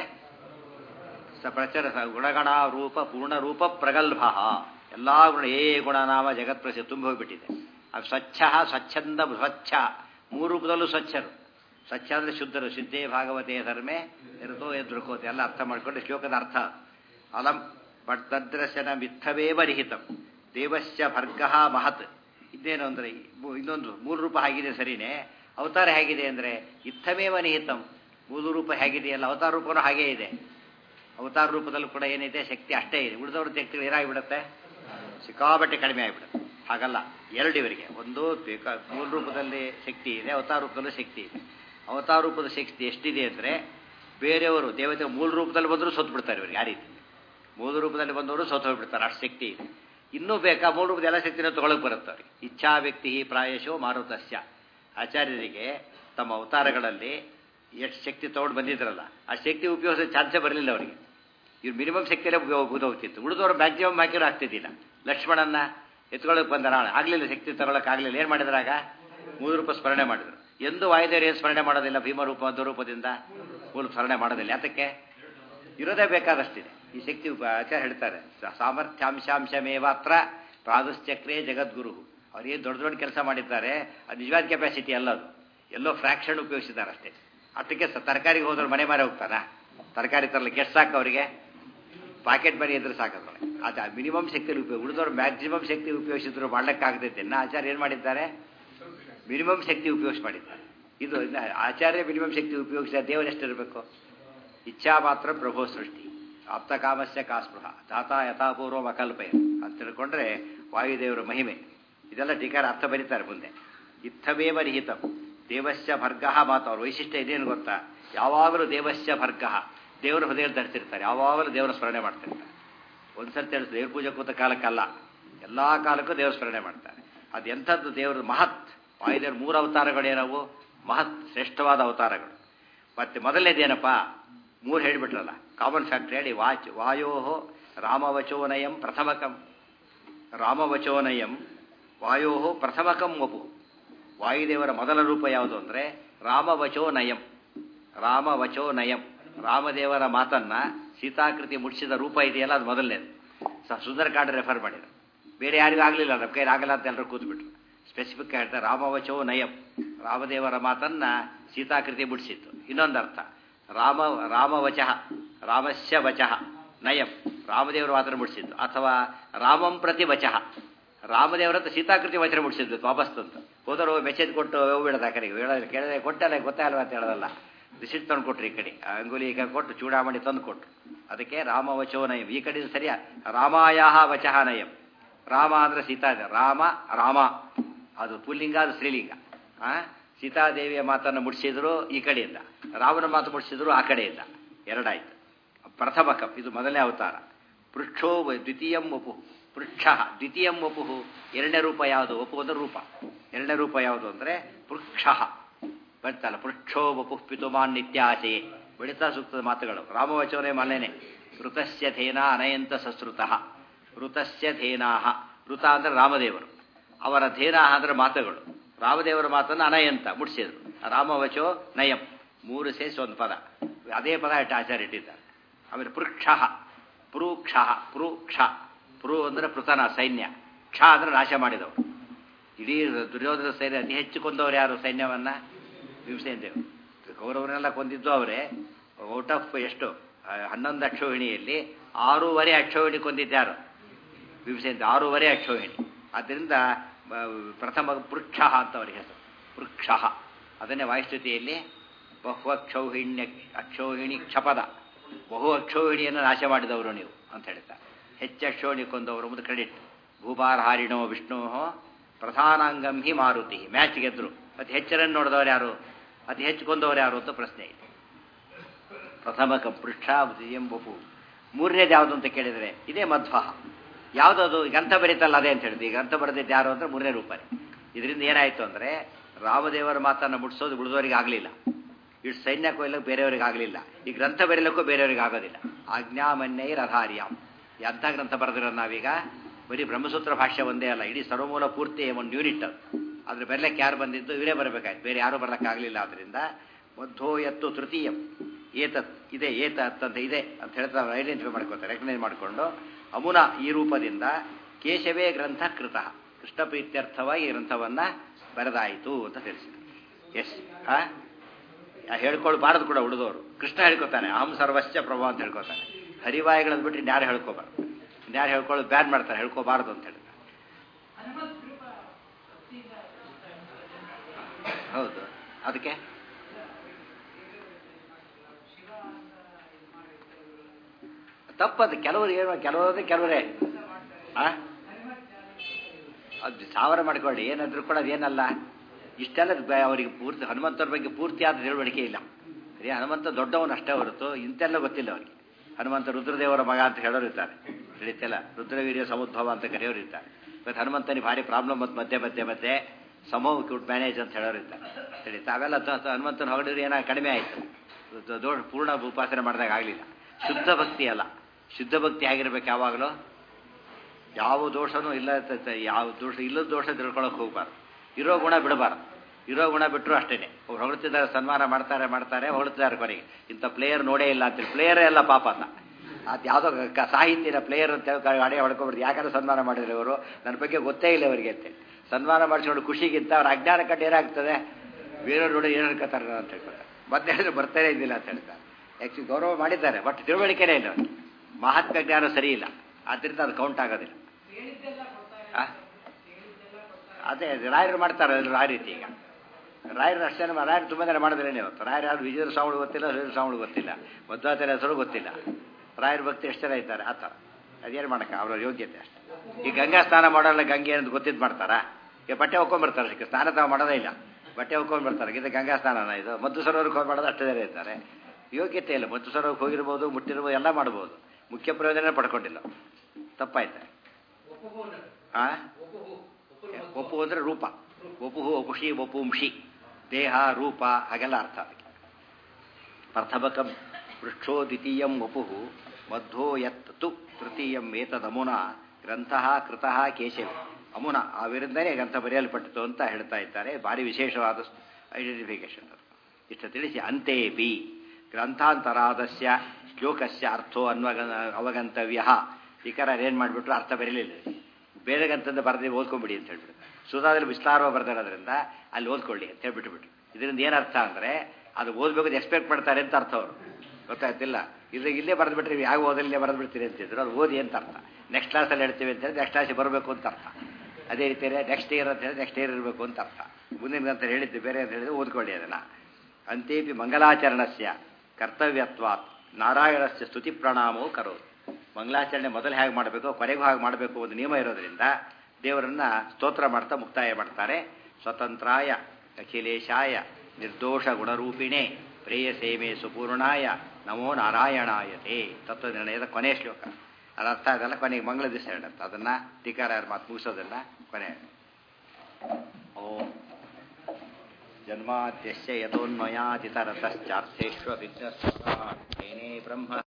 ಸ ಪ್ರಚರ ಸ ಗುಣಗಣ ರೂಪ ಪೂರ್ಣ ರೂಪ ಪ್ರಗಲ್ಭ ಎಲ್ಲ ಗುಣ ಏ ಗುಣನಾಮ ಜಗತ್ಪ್ರಸಿದ್ಧ ತುಂಬ ಹೋಗ್ಬಿಟ್ಟಿದೆ ಅದು ಸ್ವಚ್ಛ ಸ್ವಚ್ಛಂದ ಸ್ವಚ್ಛ ಮೂರು ರೂಪದಲ್ಲೂ ಸ್ವಚ್ಛರು ಸ್ವಚ್ಛ ಅಂದರೆ ಶುದ್ಧರು ಶುದ್ಧೇ ಭಾಗವತೆ ಧರ್ಮೆ ಇರುತ್ತೋ ಎದುರುಕೋತೆ ಎಲ್ಲ ಅರ್ಥ ಮಾಡ್ಕೊಂಡು ಶ್ಲೋಕದ ಅರ್ಥ ಅಲಂ ಬಟ್ ತದ್ರಶನ ಮಿಥವೇವ ನಿಹಿತಂ ದೇವಶ್ಚ ಭರ್ಗ ಮಹತ್ ಇದೇನು ಅಂದರೆ ಇನ್ನೊಂದು ಮೂರು ರೂಪ ಆಗಿದೆ ಸರಿನೇ ಅವತಾರ ಹೇಗಿದೆ ಅಂದರೆ ಇತ್ತಮೇವ ನಿಹಿತಂ ಮೂರು ರೂಪ ಹೇಗಿದೆಯಲ್ಲ ಅವತಾರ ರೂಪನೂ ಹಾಗೇ ಇದೆ ಅವತಾರ ರೂಪದಲ್ಲೂ ಕೂಡ ಏನಿದೆ ಶಕ್ತಿ ಅಷ್ಟೇ ಇದೆ ಉಳಿದವ್ರ ಶಕ್ತಿಗಳು ಏನಾಗಿಬಿಡುತ್ತೆ ಸಿಕ್ಕಾಬಟ್ಟೆ ಕಡಿಮೆ ಆಗಿಬಿಡುತ್ತೆ ಹಾಗಲ್ಲ ಎರಡು ಇವರಿಗೆ ಒಂದು ಬೇಕಾ ಮೂಲ ರೂಪದಲ್ಲಿ ಶಕ್ತಿ ಇದೆ ಅವತಾರ ರೂಪದಲ್ಲೂ ಶಕ್ತಿ ಇದೆ ಅವತಾರ ರೂಪದ ಶಕ್ತಿ ಎಷ್ಟಿದೆ ಅಂದರೆ ಬೇರೆಯವರು ದೇವತೆ ಮೂಲ ರೂಪದಲ್ಲಿ ಬಂದರೂ ಸೋತು ಬಿಡ್ತಾರೆ ಇವರಿಗೆ ಆ ರೀತಿ ಮೂಲ ರೂಪದಲ್ಲಿ ಬಂದವರು ಸೋತು ಹೋಗ್ಬಿಡ್ತಾರೆ ಅಷ್ಟು ಶಕ್ತಿ ಇದೆ ಇನ್ನೂ ಬೇಕಾ ಮೂಲ ರೂಪದ ಎಲ್ಲ ಶಕ್ತಿನ ತೊಗೊಳಕ್ಕೆ ಬರುತ್ತೆ ಅವ್ರಿಗೆ ಇಚ್ಛಾ ವ್ಯಕ್ತಿ ಪ್ರಾಯಶೋ ಮಾರುತಸ್ಯ ಆಚಾರ್ಯರಿಗೆ ತಮ್ಮ ಅವತಾರಗಳಲ್ಲಿ ಎಷ್ಟು ಶಕ್ತಿ ತಗೊಂಡು ಬಂದಿದ್ರಲ್ಲ ಆ ಶಕ್ತಿ ಉಪಯೋಗಿಸೋ ಚಾನ್ಸೇ ಬರಲಿಲ್ಲ ಅವರಿಗೆ ಇವ್ರು ಮಿನಿಮಮ್ ಶಕ್ತಿಯಲ್ಲೇ ಉಪಯೋಗ ಹೋಗ್ತಿತ್ತು ಉಳಿದವರು ಮ್ಯಾಕ್ಸಿಮಮ್ ಹಾಕಿರೋ ಆಗ್ತಿದ್ದಿಲ್ಲ ಲಕ್ಷ್ಮಣನ್ನ ಎತ್ಕೊಳ್ಳೋಕೆ ಬಂದ ಆಗಲಿಲ್ಲ ಶಕ್ತಿ ತಗೊಳಕ್ ಆಗಲಿಲ್ಲ ಏನು ಮಾಡಿದ್ರಾಗ ಮೂರು ರೂಪ ಸ್ಮರಣೆ ಮಾಡಿದ್ರು ಎಂದು ವಾಯುದೇವರು ಏನು ಸ್ಮರಣೆ ಮಾಡೋದಿಲ್ಲ ಭೀಮರೂಪ ರೂಪದಿಂದ ಮೂಲ ಸ್ಮರಣೆ ಮಾಡೋದಿಲ್ಲ ಯಾತಕ್ಕೆ ಇರೋದೇ ಬೇಕಾದಷ್ಟಿದೆ ಈ ಶಕ್ತಿ ಉಪ ಆಚಾರ್ಯ ಹೇಳ್ತಾರೆ ಸ- ಸಾಮರ್ಥ್ಯಾಂಶಾಂಶಮೇವಾತ್ರ ಪ್ರಾದುಶ್ಚಕ್ರೇ ಜಗದ್ಗುರು ಅವ್ರು ಏನು ದೊಡ್ಡ ದೊಡ್ಡ ಕೆಲಸ ಮಾಡಿದ್ದಾರೆ ಅದು ನಿಜವಾದ ಕೆಪಾಸಿಟಿ ಅಲ್ಲ ಅದು ಎಲ್ಲೋ ಫ್ರ್ಯಾಕ್ಷನ್ ಉಪಯೋಗಿಸಿದ್ದಾರೆ ಅಷ್ಟೇ ಅಷ್ಟಕ್ಕೆ ಸ- ತರಕಾರಿಗೆ ಹೋದ್ರೆ ಮನೆ ಮಾರೇ ಹೋಗ್ತಾನ ತರಕಾರಿ ತರಲಿಕ್ಕೆ ಎಷ್ಟು ಸಾಕು ಅವರಿಗೆ ಪಾಕೆಟ್ ಮನಿ ಇದ್ರೆ ಸಾಕದ್ರೆ ಅದು ಮಿನಿಮಮ್ ಶಕ್ತಿಯಲ್ಲಿ ಉಪಯೋಗ ಉಳಿದವ್ರು ಮ್ಯಾಕ್ಸಿಮಮ್ ಶಕ್ತಿ ಉಪಯೋಗಿಸಿದ್ರು ಮಾಡ್ಲಿಕ್ಕಾಗತೈತೆ ಇನ್ನು ಆಚಾರ್ಯ ಏನು ಮಾಡಿದ್ದಾರೆ ಮಿನಿಮಮ್ ಶಕ್ತಿ ಉಪಯೋಗಿಸಿ ಮಾಡಿದ್ದಾರೆ ಇದು ಇನ್ನು ಆಚಾರ್ಯ ಮಿನಿಮಮ್ ಶಕ್ತಿ ಉಪಯೋಗಿಸಿದ ದೇವರು ಎಷ್ಟಿರಬೇಕು ಇಚ್ಛಾ ಮಾತ್ರ ಪ್ರಭೋ ಸೃಷ್ಟಿ ಆಪ್ತಕಾಮಸ್ಯ ಕಾಸ್ಪೃಹ ದಾತ ಯಥಾಪೂರ್ವ ಅಕಲ್ಪಯ ಅಂತ ತಿಳ್ಕೊಂಡ್ರೆ ವಾಯುದೇವರ ಮಹಿಮೆ ಇದೆಲ್ಲ ಟೀಕಾರ ಅರ್ಥ ಬರೀತಾರೆ ಮುಂದೆ ಇತ್ತಮೇವ ನಿಹಿತಂ ದೇವಸ್ಯ ಭರ್ಗ ಮಾತು ಅವ್ರ ವೈಶಿಷ್ಟ್ಯ ಇದೇನು ಗೊತ್ತಾ ಯಾವಾಗಲೂ ದೇವಸ್ಯ ಭರ್ಗ ದೇವರ ಹೃದಯ ಧರಿಸಿರ್ತಾರೆ ಯಾವಾಗಲೂ ದೇವರ ಸ್ಮರಣೆ ಮಾಡ್ತಿರ್ತಾರೆ ಒಂದ್ಸರ್ತಿ ತಿಳಿಸ್ ದೇವ್ರ ಪೂಜೆ ಕೂತ ಕಾಲಕ್ಕಲ್ಲ ಎಲ್ಲ ಕಾಲಕ್ಕೂ ದೇವರ ಸ್ಮರಣೆ ಮಾಡ್ತಾರೆ ಅದು ಎಂಥದ್ದು ದೇವರ ಮಹತ್ ವಾಯುದೇವ್ರ ಮೂರು ಅವತಾರಗಳೇನವು ಮಹತ್ ಶ್ರೇಷ್ಠವಾದ ಅವತಾರಗಳು ಮತ್ತೆ ಮೊದಲನೇದೇನಪ್ಪ ಮೂರು ಹೇಳಿಬಿಟ್ರಲ್ಲ ಕಾಮನ್ ಫ್ಯಾಕ್ಟ್ರಿ ಹೇಳಿ ವಾಚ್ ವಾಯೋ ರಾಮವಚೋನಯಂ ಪ್ರಥಮಕಂ ರಾಮವಚೋನಯಂ ವಾಯೋ ಪ್ರಥಮಕಂ ವಪು ವಾಯುದೇವರ ಮೊದಲ ರೂಪ ಯಾವುದು ಅಂದರೆ ರಾಮವಚೋನಯಂ ರಾಮವಚೋನಯಂ ರಾಮದೇವರ ಮಾತನ್ನ ಸೀತಾಕೃತಿ ಮುಟ್ಟಿಸಿದ ರೂಪ ಇದೆಯಲ್ಲ ಅದು ಮೊದಲನೇದು ಸ ಸುಂದರಕಾಂಡ ರೆಫರ್ ಮಾಡಿದ್ರು ಬೇರೆ ಯಾರಿಗೂ ಆಗಲಿಲ್ಲ ನಮ್ಮ ಕೈಲಿ ಆಗಲ್ಲ ಅಂತ ಎಲ್ಲರೂ ಕೂತ್ಬಿಟ್ರು ಸ್ಪೆಸಿಫಿಕ್ ಹೇಳ್ತಾರೆ ರಾಮವಚೋ ನಯಂ ರಾಮದೇವರ ಮಾತನ್ನ ಸೀತಾಕೃತಿ ಮುಟ್ಟಿಸಿತ್ತು ಇನ್ನೊಂದು ಅರ್ಥ ರಾಮ ರಾಮವಚಃ ರಾಮಸ್ಯ ವಚಃ ನಯಂ ರಾಮದೇವರ ಮಾತನ್ನು ಮುಟ್ಟಿಸಿದ್ದು ಅಥವಾ ರಾಮಂ ಪ್ರತಿ ವಚಃ ರಾಮದೇವರಂತ ಸೀತಾಕೃತಿ ವಚನ ಮುಡಿಸಿದ್ಲು ವಾಪಸ್ ತಂದು ಹೋದರು ಮೆಸೇಜ್ ಕೊಟ್ಟು ಹೋಗ್ಬಿಡೋದು ಆ ಕಡೆಗೆ ಹೇಳೋದು ಕೇಳಿದ್ರೆ ಕೊಟ್ಟಲ್ಲ ಗೊತ್ತಾಗಲ್ಲ ಅಂತ ಹೇಳೋದಲ್ಲ ರಿಸಿಟ್ ತಂದು ಕೊಟ್ರು ಈ ಕಡೆ ಆ ಅಂಗುಲಿ ಈಗ ಕೊಟ್ಟು ಚೂಡಾಮಣಿ ತಂದು ಕೊಟ್ರು ಅದಕ್ಕೆ ರಾಮ ವಚೋ ನಯಂ ಈ ಕಡೆ ಸರಿಯಾ ರಾಮಾಯ ವಚಃ ನಯಂ ರಾಮ ಅಂದ್ರೆ ಸೀತಾ ರಾಮ ರಾಮ ಅದು ಪುಲ್ಲಿಂಗ ಅದು ಸ್ತ್ರೀಲಿಂಗ ಆ ಸೀತಾದೇವಿಯ ಮಾತನ್ನು ಮುಡಿಸಿದ್ರು ಈ ಕಡೆಯಿಂದ ರಾಮನ ಮಾತು ಮುಡಿಸಿದ್ರು ಆ ಕಡೆಯಿಂದ ಎರಡಾಯ್ತು ಪ್ರಥಮಕಂ ಇದು ಮೊದಲನೇ ಅವತಾರ ಪೃಕ್ಷೋ ವ- ದ್ವಿತೀಯಂ ವಪು ಪೃಕ್ಷ ದ್ವಿತೀಯಂ ವಪು ಎರಡನೇ ರೂಪ ಯಾವುದು ವಪು ಅಂದ್ರೆ ರೂಪ ಎರಡನೇ ರೂಪ ಯಾವುದು ಅಂದರೆ ಪೃಕ್ಷ ಬರ್ತಲ್ಲ ಪೃಕ್ಷೋ ವಪು ಪಿತುಮಾನ್ ನಿತ್ಯಾಸೆ ಬೆಳಿತಾ ಸೂಕ್ತದ ಮಾತುಗಳು ರಾಮವಚನೇ ಮಲ್ಲೇನೆ ಋತಸ್ಯ ಥೇನ ಅನಯಂತ ಸಸ್ರುತಃ ಋತಸ್ಯ ಧೇನಾಹ ಋತ ಅಂದ್ರೆ ರಾಮದೇವರು ಅವರ ಧೇನಾಹ ಅಂದ್ರೆ ಮಾತುಗಳು ರಾಮದೇವರ ಮಾತನ್ನು ಅನಯಂತ ಮುಡಿಸಿದ್ರು ರಾಮವಚೋ ನಯಂ ಮೂರು ಸೇರಿಸಿ ಒಂದು ಪದ ಅದೇ ಪದ ಇಟ್ಟು ಆಚಾರ್ಯ ಇಟ್ಟಿದ್ದಾರೆ ಆಮೇಲೆ ಪೃಕ್ಷ ಪೃಕ್ಷ ಪೃಕ್ಷ ಪೃ ಅಂದ್ರೆ ಪೃತನ ಸೈನ್ಯ ಕ್ಷ ಅಂದ್ರೆ ನಾಶ ಮಾಡಿದವರು ಇಡೀ ದುರ್ಯೋಧನ ಸೈನ್ಯ ಅತಿ ಹೆಚ್ಚು ಕೊಂದವರು ಯಾರು ಸೈನ್ಯವನ್ನ ಭೀಮಸೇನ ದೇವರು ಕೌರವರನ್ನೆಲ್ಲ ಕೊಂದಿದ್ದು ಅವರೇ ಔಟ್ ಆಫ್ ಎಷ್ಟು ಆ, ಹನ್ನೊಂದು ಅಕ್ಷೋಹಿಣಿಯಲ್ಲಿ ಆರೂವರೆ ಅಕ್ಷೋಹಿಣಿ ಕೊಂದಿದ್ದಾರು ಭೀಮಸೇನ ಆರೂವರೆ ಅಕ್ಷೋಹಿಣಿ ಆದ್ದರಿಂದ ಆ, ಪ್ರಥಮ ಪೃಕ್ಷ ಅಂತ ಅವರಿಗೆ ಹೆಸರು ಪೃಕ್ಷ ಅದನ್ನೇ ವಾಯುಸ್ತುತಿಯಲ್ಲಿ ಬಹು ಅಕ್ಷೌಹಿಣ್ಯ ಅಕ್ಷೌಹಿಣಿ ಕ್ಷಪದ ಬಹು ಅಕ್ಷೋಹಿಣಿಯನ್ನು ನಾಶ ಮಾಡಿದವರು ನೀವು ಅಂತ ಹೇಳ್ತಾರೆ ಹೆಚ್ಚು ಅಕ್ಷೋಹಿಣಿ ಕೊಂದವರು ಒಂದು ಕ್ರೆಡಿಟ್ ಭೂಭಾರ ಹಾರಿಣೋ ವಿಷ್ಣು ಪ್ರಧಾನಾಂಗಂ ಹಿ ಮಾರುತಿ ಮ್ಯಾಚ್ ಗೆದ್ರು ಅತಿ ಹೆಚ್ಚು ರನ್ ನೋಡಿದವರು ಯಾರು ಅತಿ ಹೆಚ್ಚು ಕೊಂದವರು ಯಾರು ಅಂತ ಪ್ರಶ್ನೆ ಇದೆ ಪ್ರಥಮ ಪೃಷ್ಠ ದ್ವಿತೀಯಂ ಬಪು ಮೂರನೇದು ಯಾವುದು ಅಂತ ಕೇಳಿದರೆ ಇದೇ ಮಧ್ವ ಯಾವುದದು ಗ್ರಂಥ ಬರೀತಲ್ಲ ಅದೇ ಅಂತ ಹೇಳಿದ್ವಿ ಈ ಗ್ರಂಥ ಬರೆದಿದ್ದು ಯಾರು ಅಂದ್ರೆ ಮೂರನೇ ರೂಪನೇ ಇದರಿಂದ ಏನಾಯಿತು ಅಂದರೆ ರಾಮದೇವರ ಮಾತನ್ನು ಮುಟ್ಟಿಸೋದು ಉಳಿದವರಿಗೆ ಆಗಲಿಲ್ಲ ಇಷ್ಟು ಸೈನ್ಯ ಕೊಯ್ಲಕ್ಕೆ ಬೇರೆಯವರಿಗೆ ಆಗಲಿಲ್ಲ ಈ ಗ್ರಂಥ ಬರೀಲಕ್ಕೂ ಬೇರೆಯವರಿಗೆ ಆಗೋದಿಲ್ಲ ಆಜ್ಞಾಮನ್ಯೈ ರಥಾರ್ಯಾಮ್ ಎಂಥ ಗ್ರಂಥ ಬರೆದಿರೋದು ನಾವೀಗ ಬರೀ ಬ್ರಹ್ಮಸೂತ್ರ ಭಾಷ್ಯ ಒಂದೇ ಅಲ್ಲ ಇಡೀ ಸರ್ವಮೂಲ ಪೂರ್ತಿ ಒಂದು ಯೂನಿಟ್ ಅದು ಅದ್ರ ಬೆರ್ಲಕ್ಕೆ ಯಾರು ಬಂದಿದ್ದು ಇವರೇ ಬರಬೇಕಾಯ್ತು ಬೇರೆ ಯಾರೂ ಬರಲಿಕ್ಕಾಗಲಿಲ್ಲ ಆದ್ದರಿಂದ ಮಧ್ವೋ ಎತ್ತು ತೃತೀಯಂ ಏತತ್ ಇದೆ ಏತತ್ ಅಂತ ಇದೆ ಅಂತ ಹೇಳ್ತಾ ನಾವು ಐಡೆಂಟಿಫೈ ಮಾಡ್ಕೋತಾರೆ ರೆಕಗ್ನೈಸ್ ಮಾಡಿಕೊಂಡು ಅಮುನ ಈ ರೂಪದಿಂದ ಕೇಶವೇ ಗ್ರಂಥ ಕೃತ ಕೃಷ್ಣ ಪ್ರೀತ್ಯರ್ಥವಾಗಿ ಈ ಗ್ರಂಥವನ್ನು ಬರೆದಾಯಿತು ಅಂತ ತಿಳಿಸಿದೆ ಎಸ್ ಆ ಹೇಳ್ಕೊಳ್ಬಾರದು ಕೂಡ ಉಳಿದವರು ಕೃಷ್ಣ ಹೇಳ್ಕೊತಾನೆ ಅಹಂ ಸರ್ವಸ್ಯ ಪ್ರಭು ಅಂತ ಹೇಳ್ಕೊತಾನೆ ಹರಿವಾಯಿಗಳನ್ನ ಬಿಟ್ಟು ಇನ್ಯಾರು ಹೇಳ್ಕೊಬಾರ್ದು ಇನ್ಯಾರು ಹೇಳ್ಕೊಳ್ಳೋದು ಬ್ಯಾನ್ ಮಾಡ್ತಾರೆ ಹೇಳ್ಕೋಬಾರ್ದು ಅಂತ ಹೇಳ್ತಾರೆ ಹೌದು ಅದಕ್ಕೆ ತಪ್ಪದು ಕೆಲವರು ಏನು ಕೆಲವರು ಕೆಲವರೇ ಆ ಅದು ಸಾವಿರ ಮಾಡ್ಕೊಳ್ಳಿ ಏನಾದರೂ ಕೂಡ ಅದೇನಲ್ಲ ಇಷ್ಟೆಲ್ಲ ಬ- ಅವರಿಗೆ ಪೂರ್ತಿ ಹನುಮಂತರ ಬಗ್ಗೆ ಪೂರ್ತಿಯಾದ ತಿಳುವಳಿಕೆ ಇಲ್ಲ ಅದೇ ಹನುಮಂತ ದೊಡ್ಡವನು ಅಷ್ಟೇ ಹೊರತು ಇಂತೆಲ್ಲ ಗೊತ್ತಿಲ್ಲ ಅವರಿಗೆ ಹನುಮಂತ ರುದ್ರದೇವರ ಮಗ ಅಂತ ಹೇಳೋರು ಇರ್ತಾರೆ ತಿಳಿತಿಲ್ಲ ರುದ್ರವೀರ್ಯ ಸಮುದ್ಭವ ಅಂತ ಕರೆಯೋರು ಇರ್ತಾರೆ ಇವತ್ತು ಹನುಮಂತನಿಗೆ ಭಾರಿ ಪ್ರಾಬ್ಲಮ್ ಮತ್ತು ಮಧ್ಯೆ ಮಧ್ಯೆ ಮಧ್ಯೆ ಸಮೂಹ ಕುಡ್ ಮ್ಯಾನೇಜ್ ಅಂತ ಹೇಳೋರು ಇರ್ತಾರೆ ತಿಳಿತಾ ಅವೆಲ್ಲ ತ- ತ- ಹನುಮಂತನ ಹೊಗಳಿದ್ರೆ ಏನೋ ಕಡಿಮೆ ಆಯಿತು ದೊಡ್ಡ ಪೂರ್ಣ ಉಪಾಸನೆ ಮಾಡಿದಾಗ ಆಗಲಿಲ್ಲ ಶುದ್ಧ ಭಕ್ತಿ ಅಲ್ಲ ಶುದ್ಧ ಭಕ್ತಿ ಆಗಿರ್ಬೇಕು ಯಾವಾಗಲೂ ಯಾವ ದೋಷನೂ ಇಲ್ಲ ತ- ತ- ಯಾವ ದೋಷ ಇಲ್ಲದ ದೋಷ ತಿಳ್ಕೊಳಕ್ಕೆ ಹೋಗ್ಬಾರ್ದು ಇರೋ ಗುಣ ಬಿಡಬಾರ್ದು ಇರೋ ಗುಣ ಬಿಟ್ಟರು ಅಷ್ಟೇನೆ ಅವ್ರು ಹೊಗಳ್ತಿದ್ದಾರೆ ಸನ್ಮಾನ ಮಾಡ್ತಾರೆ ಮಾಡ್ತಾರೆ ಹೊಗಳ್ತಿದ್ದಾರೆ ಕೊನೆಗೆ ಇಂಥ ಪ್ಲೇಯರ್ ನೋಡೇ ಇಲ್ಲ ಅಂತೇಳಿ ಪ್ಲೇಯರೇ ಅಲ್ಲ ಪಾಪ ಅಂತ ಅದು ಯಾವುದೋ ಕ- ಸಾಹಿತ್ಯನ ಪ್ಲೇಯರ್ ಅಂತ ಹೇಳಿ ಅಡೆ ಹೊಡ್ಕೊಬಿಡ್ದು ಯಾಕಂದ್ರೆ ಸನ್ಮಾನ ಮಾಡಿದ್ರು ಇವರು ನನ್ನ ಬಗ್ಗೆ ಗೊತ್ತೇ ಇಲ್ಲ ಅವರಿಗೆ ಅಂತ ಸನ್ಮಾನ ಮಾಡಿಸ್ಕೊಂಡು ಖುಷಿಗಿಂತ ಅವ್ರ ಅಜ್ಞಾನ ಕಟ್ಟು ಏನಾಗ್ತದೆ ಬೇರೆಯವ್ರು ನೋಡಿ ಏನು ಹೇಳ್ಕೊತಾರೆ ಅಂತ ಹೇಳ್ಕೊತಾರೆ ಮತ್ತೆ ಹೇಳಿದ್ರೆ ಬರ್ತಾನೆ ಇದ್ದಿಲ್ಲ ಅಂತ ಹೇಳ್ತಾರೆ ಆ್ಯಕ್ಚುಲಿ ಗೌರವ ಮಾಡಿದ್ದಾರೆ ಬಟ್ ತಿಳುವಳಿಕೆನೇ ಇಲ್ಲ ಅವ್ರಿಗೆ ಮಹಾತ್ಮ ಜ್ಞಾನ ಸರಿ ಇಲ್ಲ ಆದ್ದರಿಂದ ಅದು ಕೌಂಟ್ ಆಗೋದಿಲ್ಲ ಆ? ಅದೇ ರಾಯರು ಮಾಡ್ತಾರೆ ಅದ್ರ ಆ ರೀತಿ ಈಗ ರಾಯರು ಅಷ್ಟೇ ರಾಯರು ತುಂಬ ಜನ ಮಾಡಿದ್ರೇನೆ ಇವತ್ತು ರಾಯರು ಯಾರು ವಿಜಯ ಸ್ವಾಮಿಗಳು ಗೊತ್ತಿಲ್ಲ ವಿಜಯ ಸ್ವಾಮಿಗಳು ಗೊತ್ತಿಲ್ಲ ಮಧ್ವಾಚಾರ್ಯ ಹೆಸರು ಗೊತ್ತಿಲ್ಲ ರಾಯರ ಭಕ್ತಿ ಎಷ್ಟು ಜನ ಇದ್ದಾರೆ ಆ ಥರ ಅದೇನು ಮಾಡಕ್ಕೆ ಅವರ ಯೋಗ್ಯತೆ ಅಷ್ಟೇ ಈ ಗಂಗಾ ಸ್ನಾನ ಮಾಡೋಲ್ಲ ಗಂಗೆ ಅಂತ ಗೊತ್ತಿದ್ದು ಮಾಡ್ತಾರಾ ಈಗ ಬಟ್ಟೆ ಹೊಕ್ಕೊಂಡ್ಬರ್ತಾರೆ ಅದಕ್ಕೆ ಸ್ನಾನ ತಾವು ಮಾಡೋದೇ ಇಲ್ಲ ಬಟ್ಟೆ ಹೊಕ್ಕೊಂಡು ಬರ್ತಾರೆ ಇದು ಗಂಗಾ ಸ್ನಾನನ ಇದು ಮದ್ದು ಸರೋವರಕ್ಕೆ ಹೋಗಿ ಮಾಡೋದು ಅಷ್ಟು ಜನ ಇರ್ತಾರೆ ಯೋಗ್ಯತೆ ಇಲ್ಲ ಮದ್ದು ಸರೋವರಕ್ಕೆ ಹೋಗಿರ್ಬೋದು ಮುಟ್ಟಿರ್ಬೋದು ಎಲ್ಲ ಮಾಡ್ಬೋದು ಮುಖ್ಯ ಪ್ರಯೋಜನ ಪಡ್ಕೊಂಡಿಲ್ಲ ತಪ್ಪಾಯ್ತಾರೆ ಆ ಒಪ್ಪು ಅಂದರೆ ರೂಪ ಒಪುಹು ಒಪುಷಿ ಒಪುಂಷಿ ದೇಹ ರೂಪ ಹಾಗೆಲ್ಲ ಅರ್ಥ ಅದಕ್ಕೆ ಪ್ರಥಮಕಂ ಪೃಷ್ಠೋ ದ್ವಿತೀಯಂ ವಪುಹು ಮಧ್ವೋ ಯತ್ ತು ತೃತೀಯಂ ಏತದಮುನ ಗ್ರಂಥ ಕೃತಃ ಕೇಶವ ಅಮುನ ಅವರಿಂದಲೇ ಗ್ರಂಥ ಬರೆಯಲ್ಪಟ್ಟಿತು ಅಂತ ಹೇಳ್ತಾ ಇದ್ದಾರೆ ಭಾರಿ ವಿಶೇಷವಾದ ಐಡೆಂಟಿಫಿಕೇಶನ್ ಅದು ಇಷ್ಟು ತಿಳಿಸಿ ಅಂತೇಪಿ ಗ್ರಂಥಾಂತರಾದಸ್ಯ ಶ್ಲೋಕಸ್ಯ ಅರ್ಥೋ ಅನ್ವಗ ಅವಗಂತವ್ಯ ಟೀಕರ ಏನು ಮಾಡಿಬಿಟ್ರು ಅರ್ಥ ಬರೀಲಿಲ್ಲ ಬೇರೆ ಗ್ರಂಥದಿಂದ ಬರೆದೇ ಓದ್ಕೊಂಬಿಡಿ ಅಂತ ಹೇಳ್ಬಿಟ್ಟು ಸುಧಾದಲ್ಲಿ ವಿಸ್ತಾರವಾಗಿ ಬರ್ದಿರೋದ್ರಿಂದ ಅಲ್ಲಿ ಓದ್ಕೊಳ್ಳಿ ಅಂತ ಹೇಳ್ಬಿಟ್ಬಿಟ್ಟು ಇದರಿಂದ ಏನು ಅರ್ಥ ಅಂದರೆ ಅದು ಓದಬೇಕು ಎಕ್ಸ್ಪೆಕ್ಟ್ ಮಾಡ್ತಾರೆ ಅಂತ ಅರ್ಥ ಅವರು ಗೊತ್ತಾಯ್ತಿಲ್ಲ ಇದು ಇಲ್ಲೇ ಬರೆದು ಬಿಟ್ರಿ ಯಾವ ಓದಲ್ಲೇ ಬರೆದು ಬಿಡ್ತೀರಿ ಅಂತಿದ್ರು ಅದು ಓದಿ ಅಂತ ಅರ್ಥ ನೆಕ್ಸ್ಟ್ ಕ್ಲಾಸಲ್ಲಿ ಹೇಳ್ತೀವಿ ಅಂತ ಹೇಳಿ ನೆಕ್ಸ್ಟ್ ಕ್ಲಾಸಿಗೆ ಬರಬೇಕು ಅಂತ ಅರ್ಥ ಅದೇ ರೀತಿ ನೆಕ್ಸ್ಟ್ ಇಯರ್ ಅಂತ ಹೇಳಿದ್ರೆ ನೆಕ್ಸ್ಟ್ ಇಯರ್ ಇರಬೇಕು ಅಂತ ಅರ್ಥ ಮುಂದಿನ ಅಂತ ಹೇಳಿದ್ದು ಬೇರೆ ಅಂತ ಹೇಳಿದ್ರೆ ಓದ್ಕೊಳ್ಳಿ ಅದನ್ನು ಅಂತೇಪಿ ಮಂಗಲಾಚರಣಸ್ಯ ಕರ್ತವ್ಯತ್ವಾತ್ ನಾರಾಯಣಸ್ಯ ಸ್ತುತಿ ಪ್ರಣಾಮವು ಕರೋದು ಮಂಗಲಾಚರಣೆ ಮೊದಲು ಹೇಗೆ ಮಾಡಬೇಕು ಕೊನೆಗೂ ಹಾಗೆ ಮಾಡಬೇಕು ಒಂದು ನಿಯಮ ಇರೋದ್ರಿಂದ ದೇವರನ್ನ ಸ್ತೋತ್ರ ಮಾಡ್ತಾ ಮುಕ್ತಾಯ ಮಾಡ್ತಾರೆ ಸ್ವತಂತ್ರಾಯ ಅಖಿಲೇಶಾಯ ನಿರ್ದೋಷ ಗುಣರೂಪಿಣೆ ಪ್ರೇಯಸೇಮೆ ಸುಪೂರ್ಣಾಯ ನಮೋ ನಾರಾಯಣಾಯತೆ ತತ್ವ ನಿರ್ಣಯದ ಕೊನೆಯ ಶ್ಲೋಕ ಅದರ್ಥ ಅದೆಲ್ಲ ಕೊನೆಗೆ ಮಂಗಳ ದಿವಸ ಹೇಳುತ್ತೆ ಅದನ್ನು ಟೀಕಾರ ಮಾತು ಮುಗಿಸೋದನ್ನ ಕೊನೆ ಓಂ ಜನ್ಮಾದ್ಯಸ್ಯ ಯತೋನ್ಮಯಾದಿತರತಶ್ಚಾರ್ಥೇಶ್ವ ವಿಘ್ನಸ್ವರಾಟ್ ಬ್ರಹ್ಮ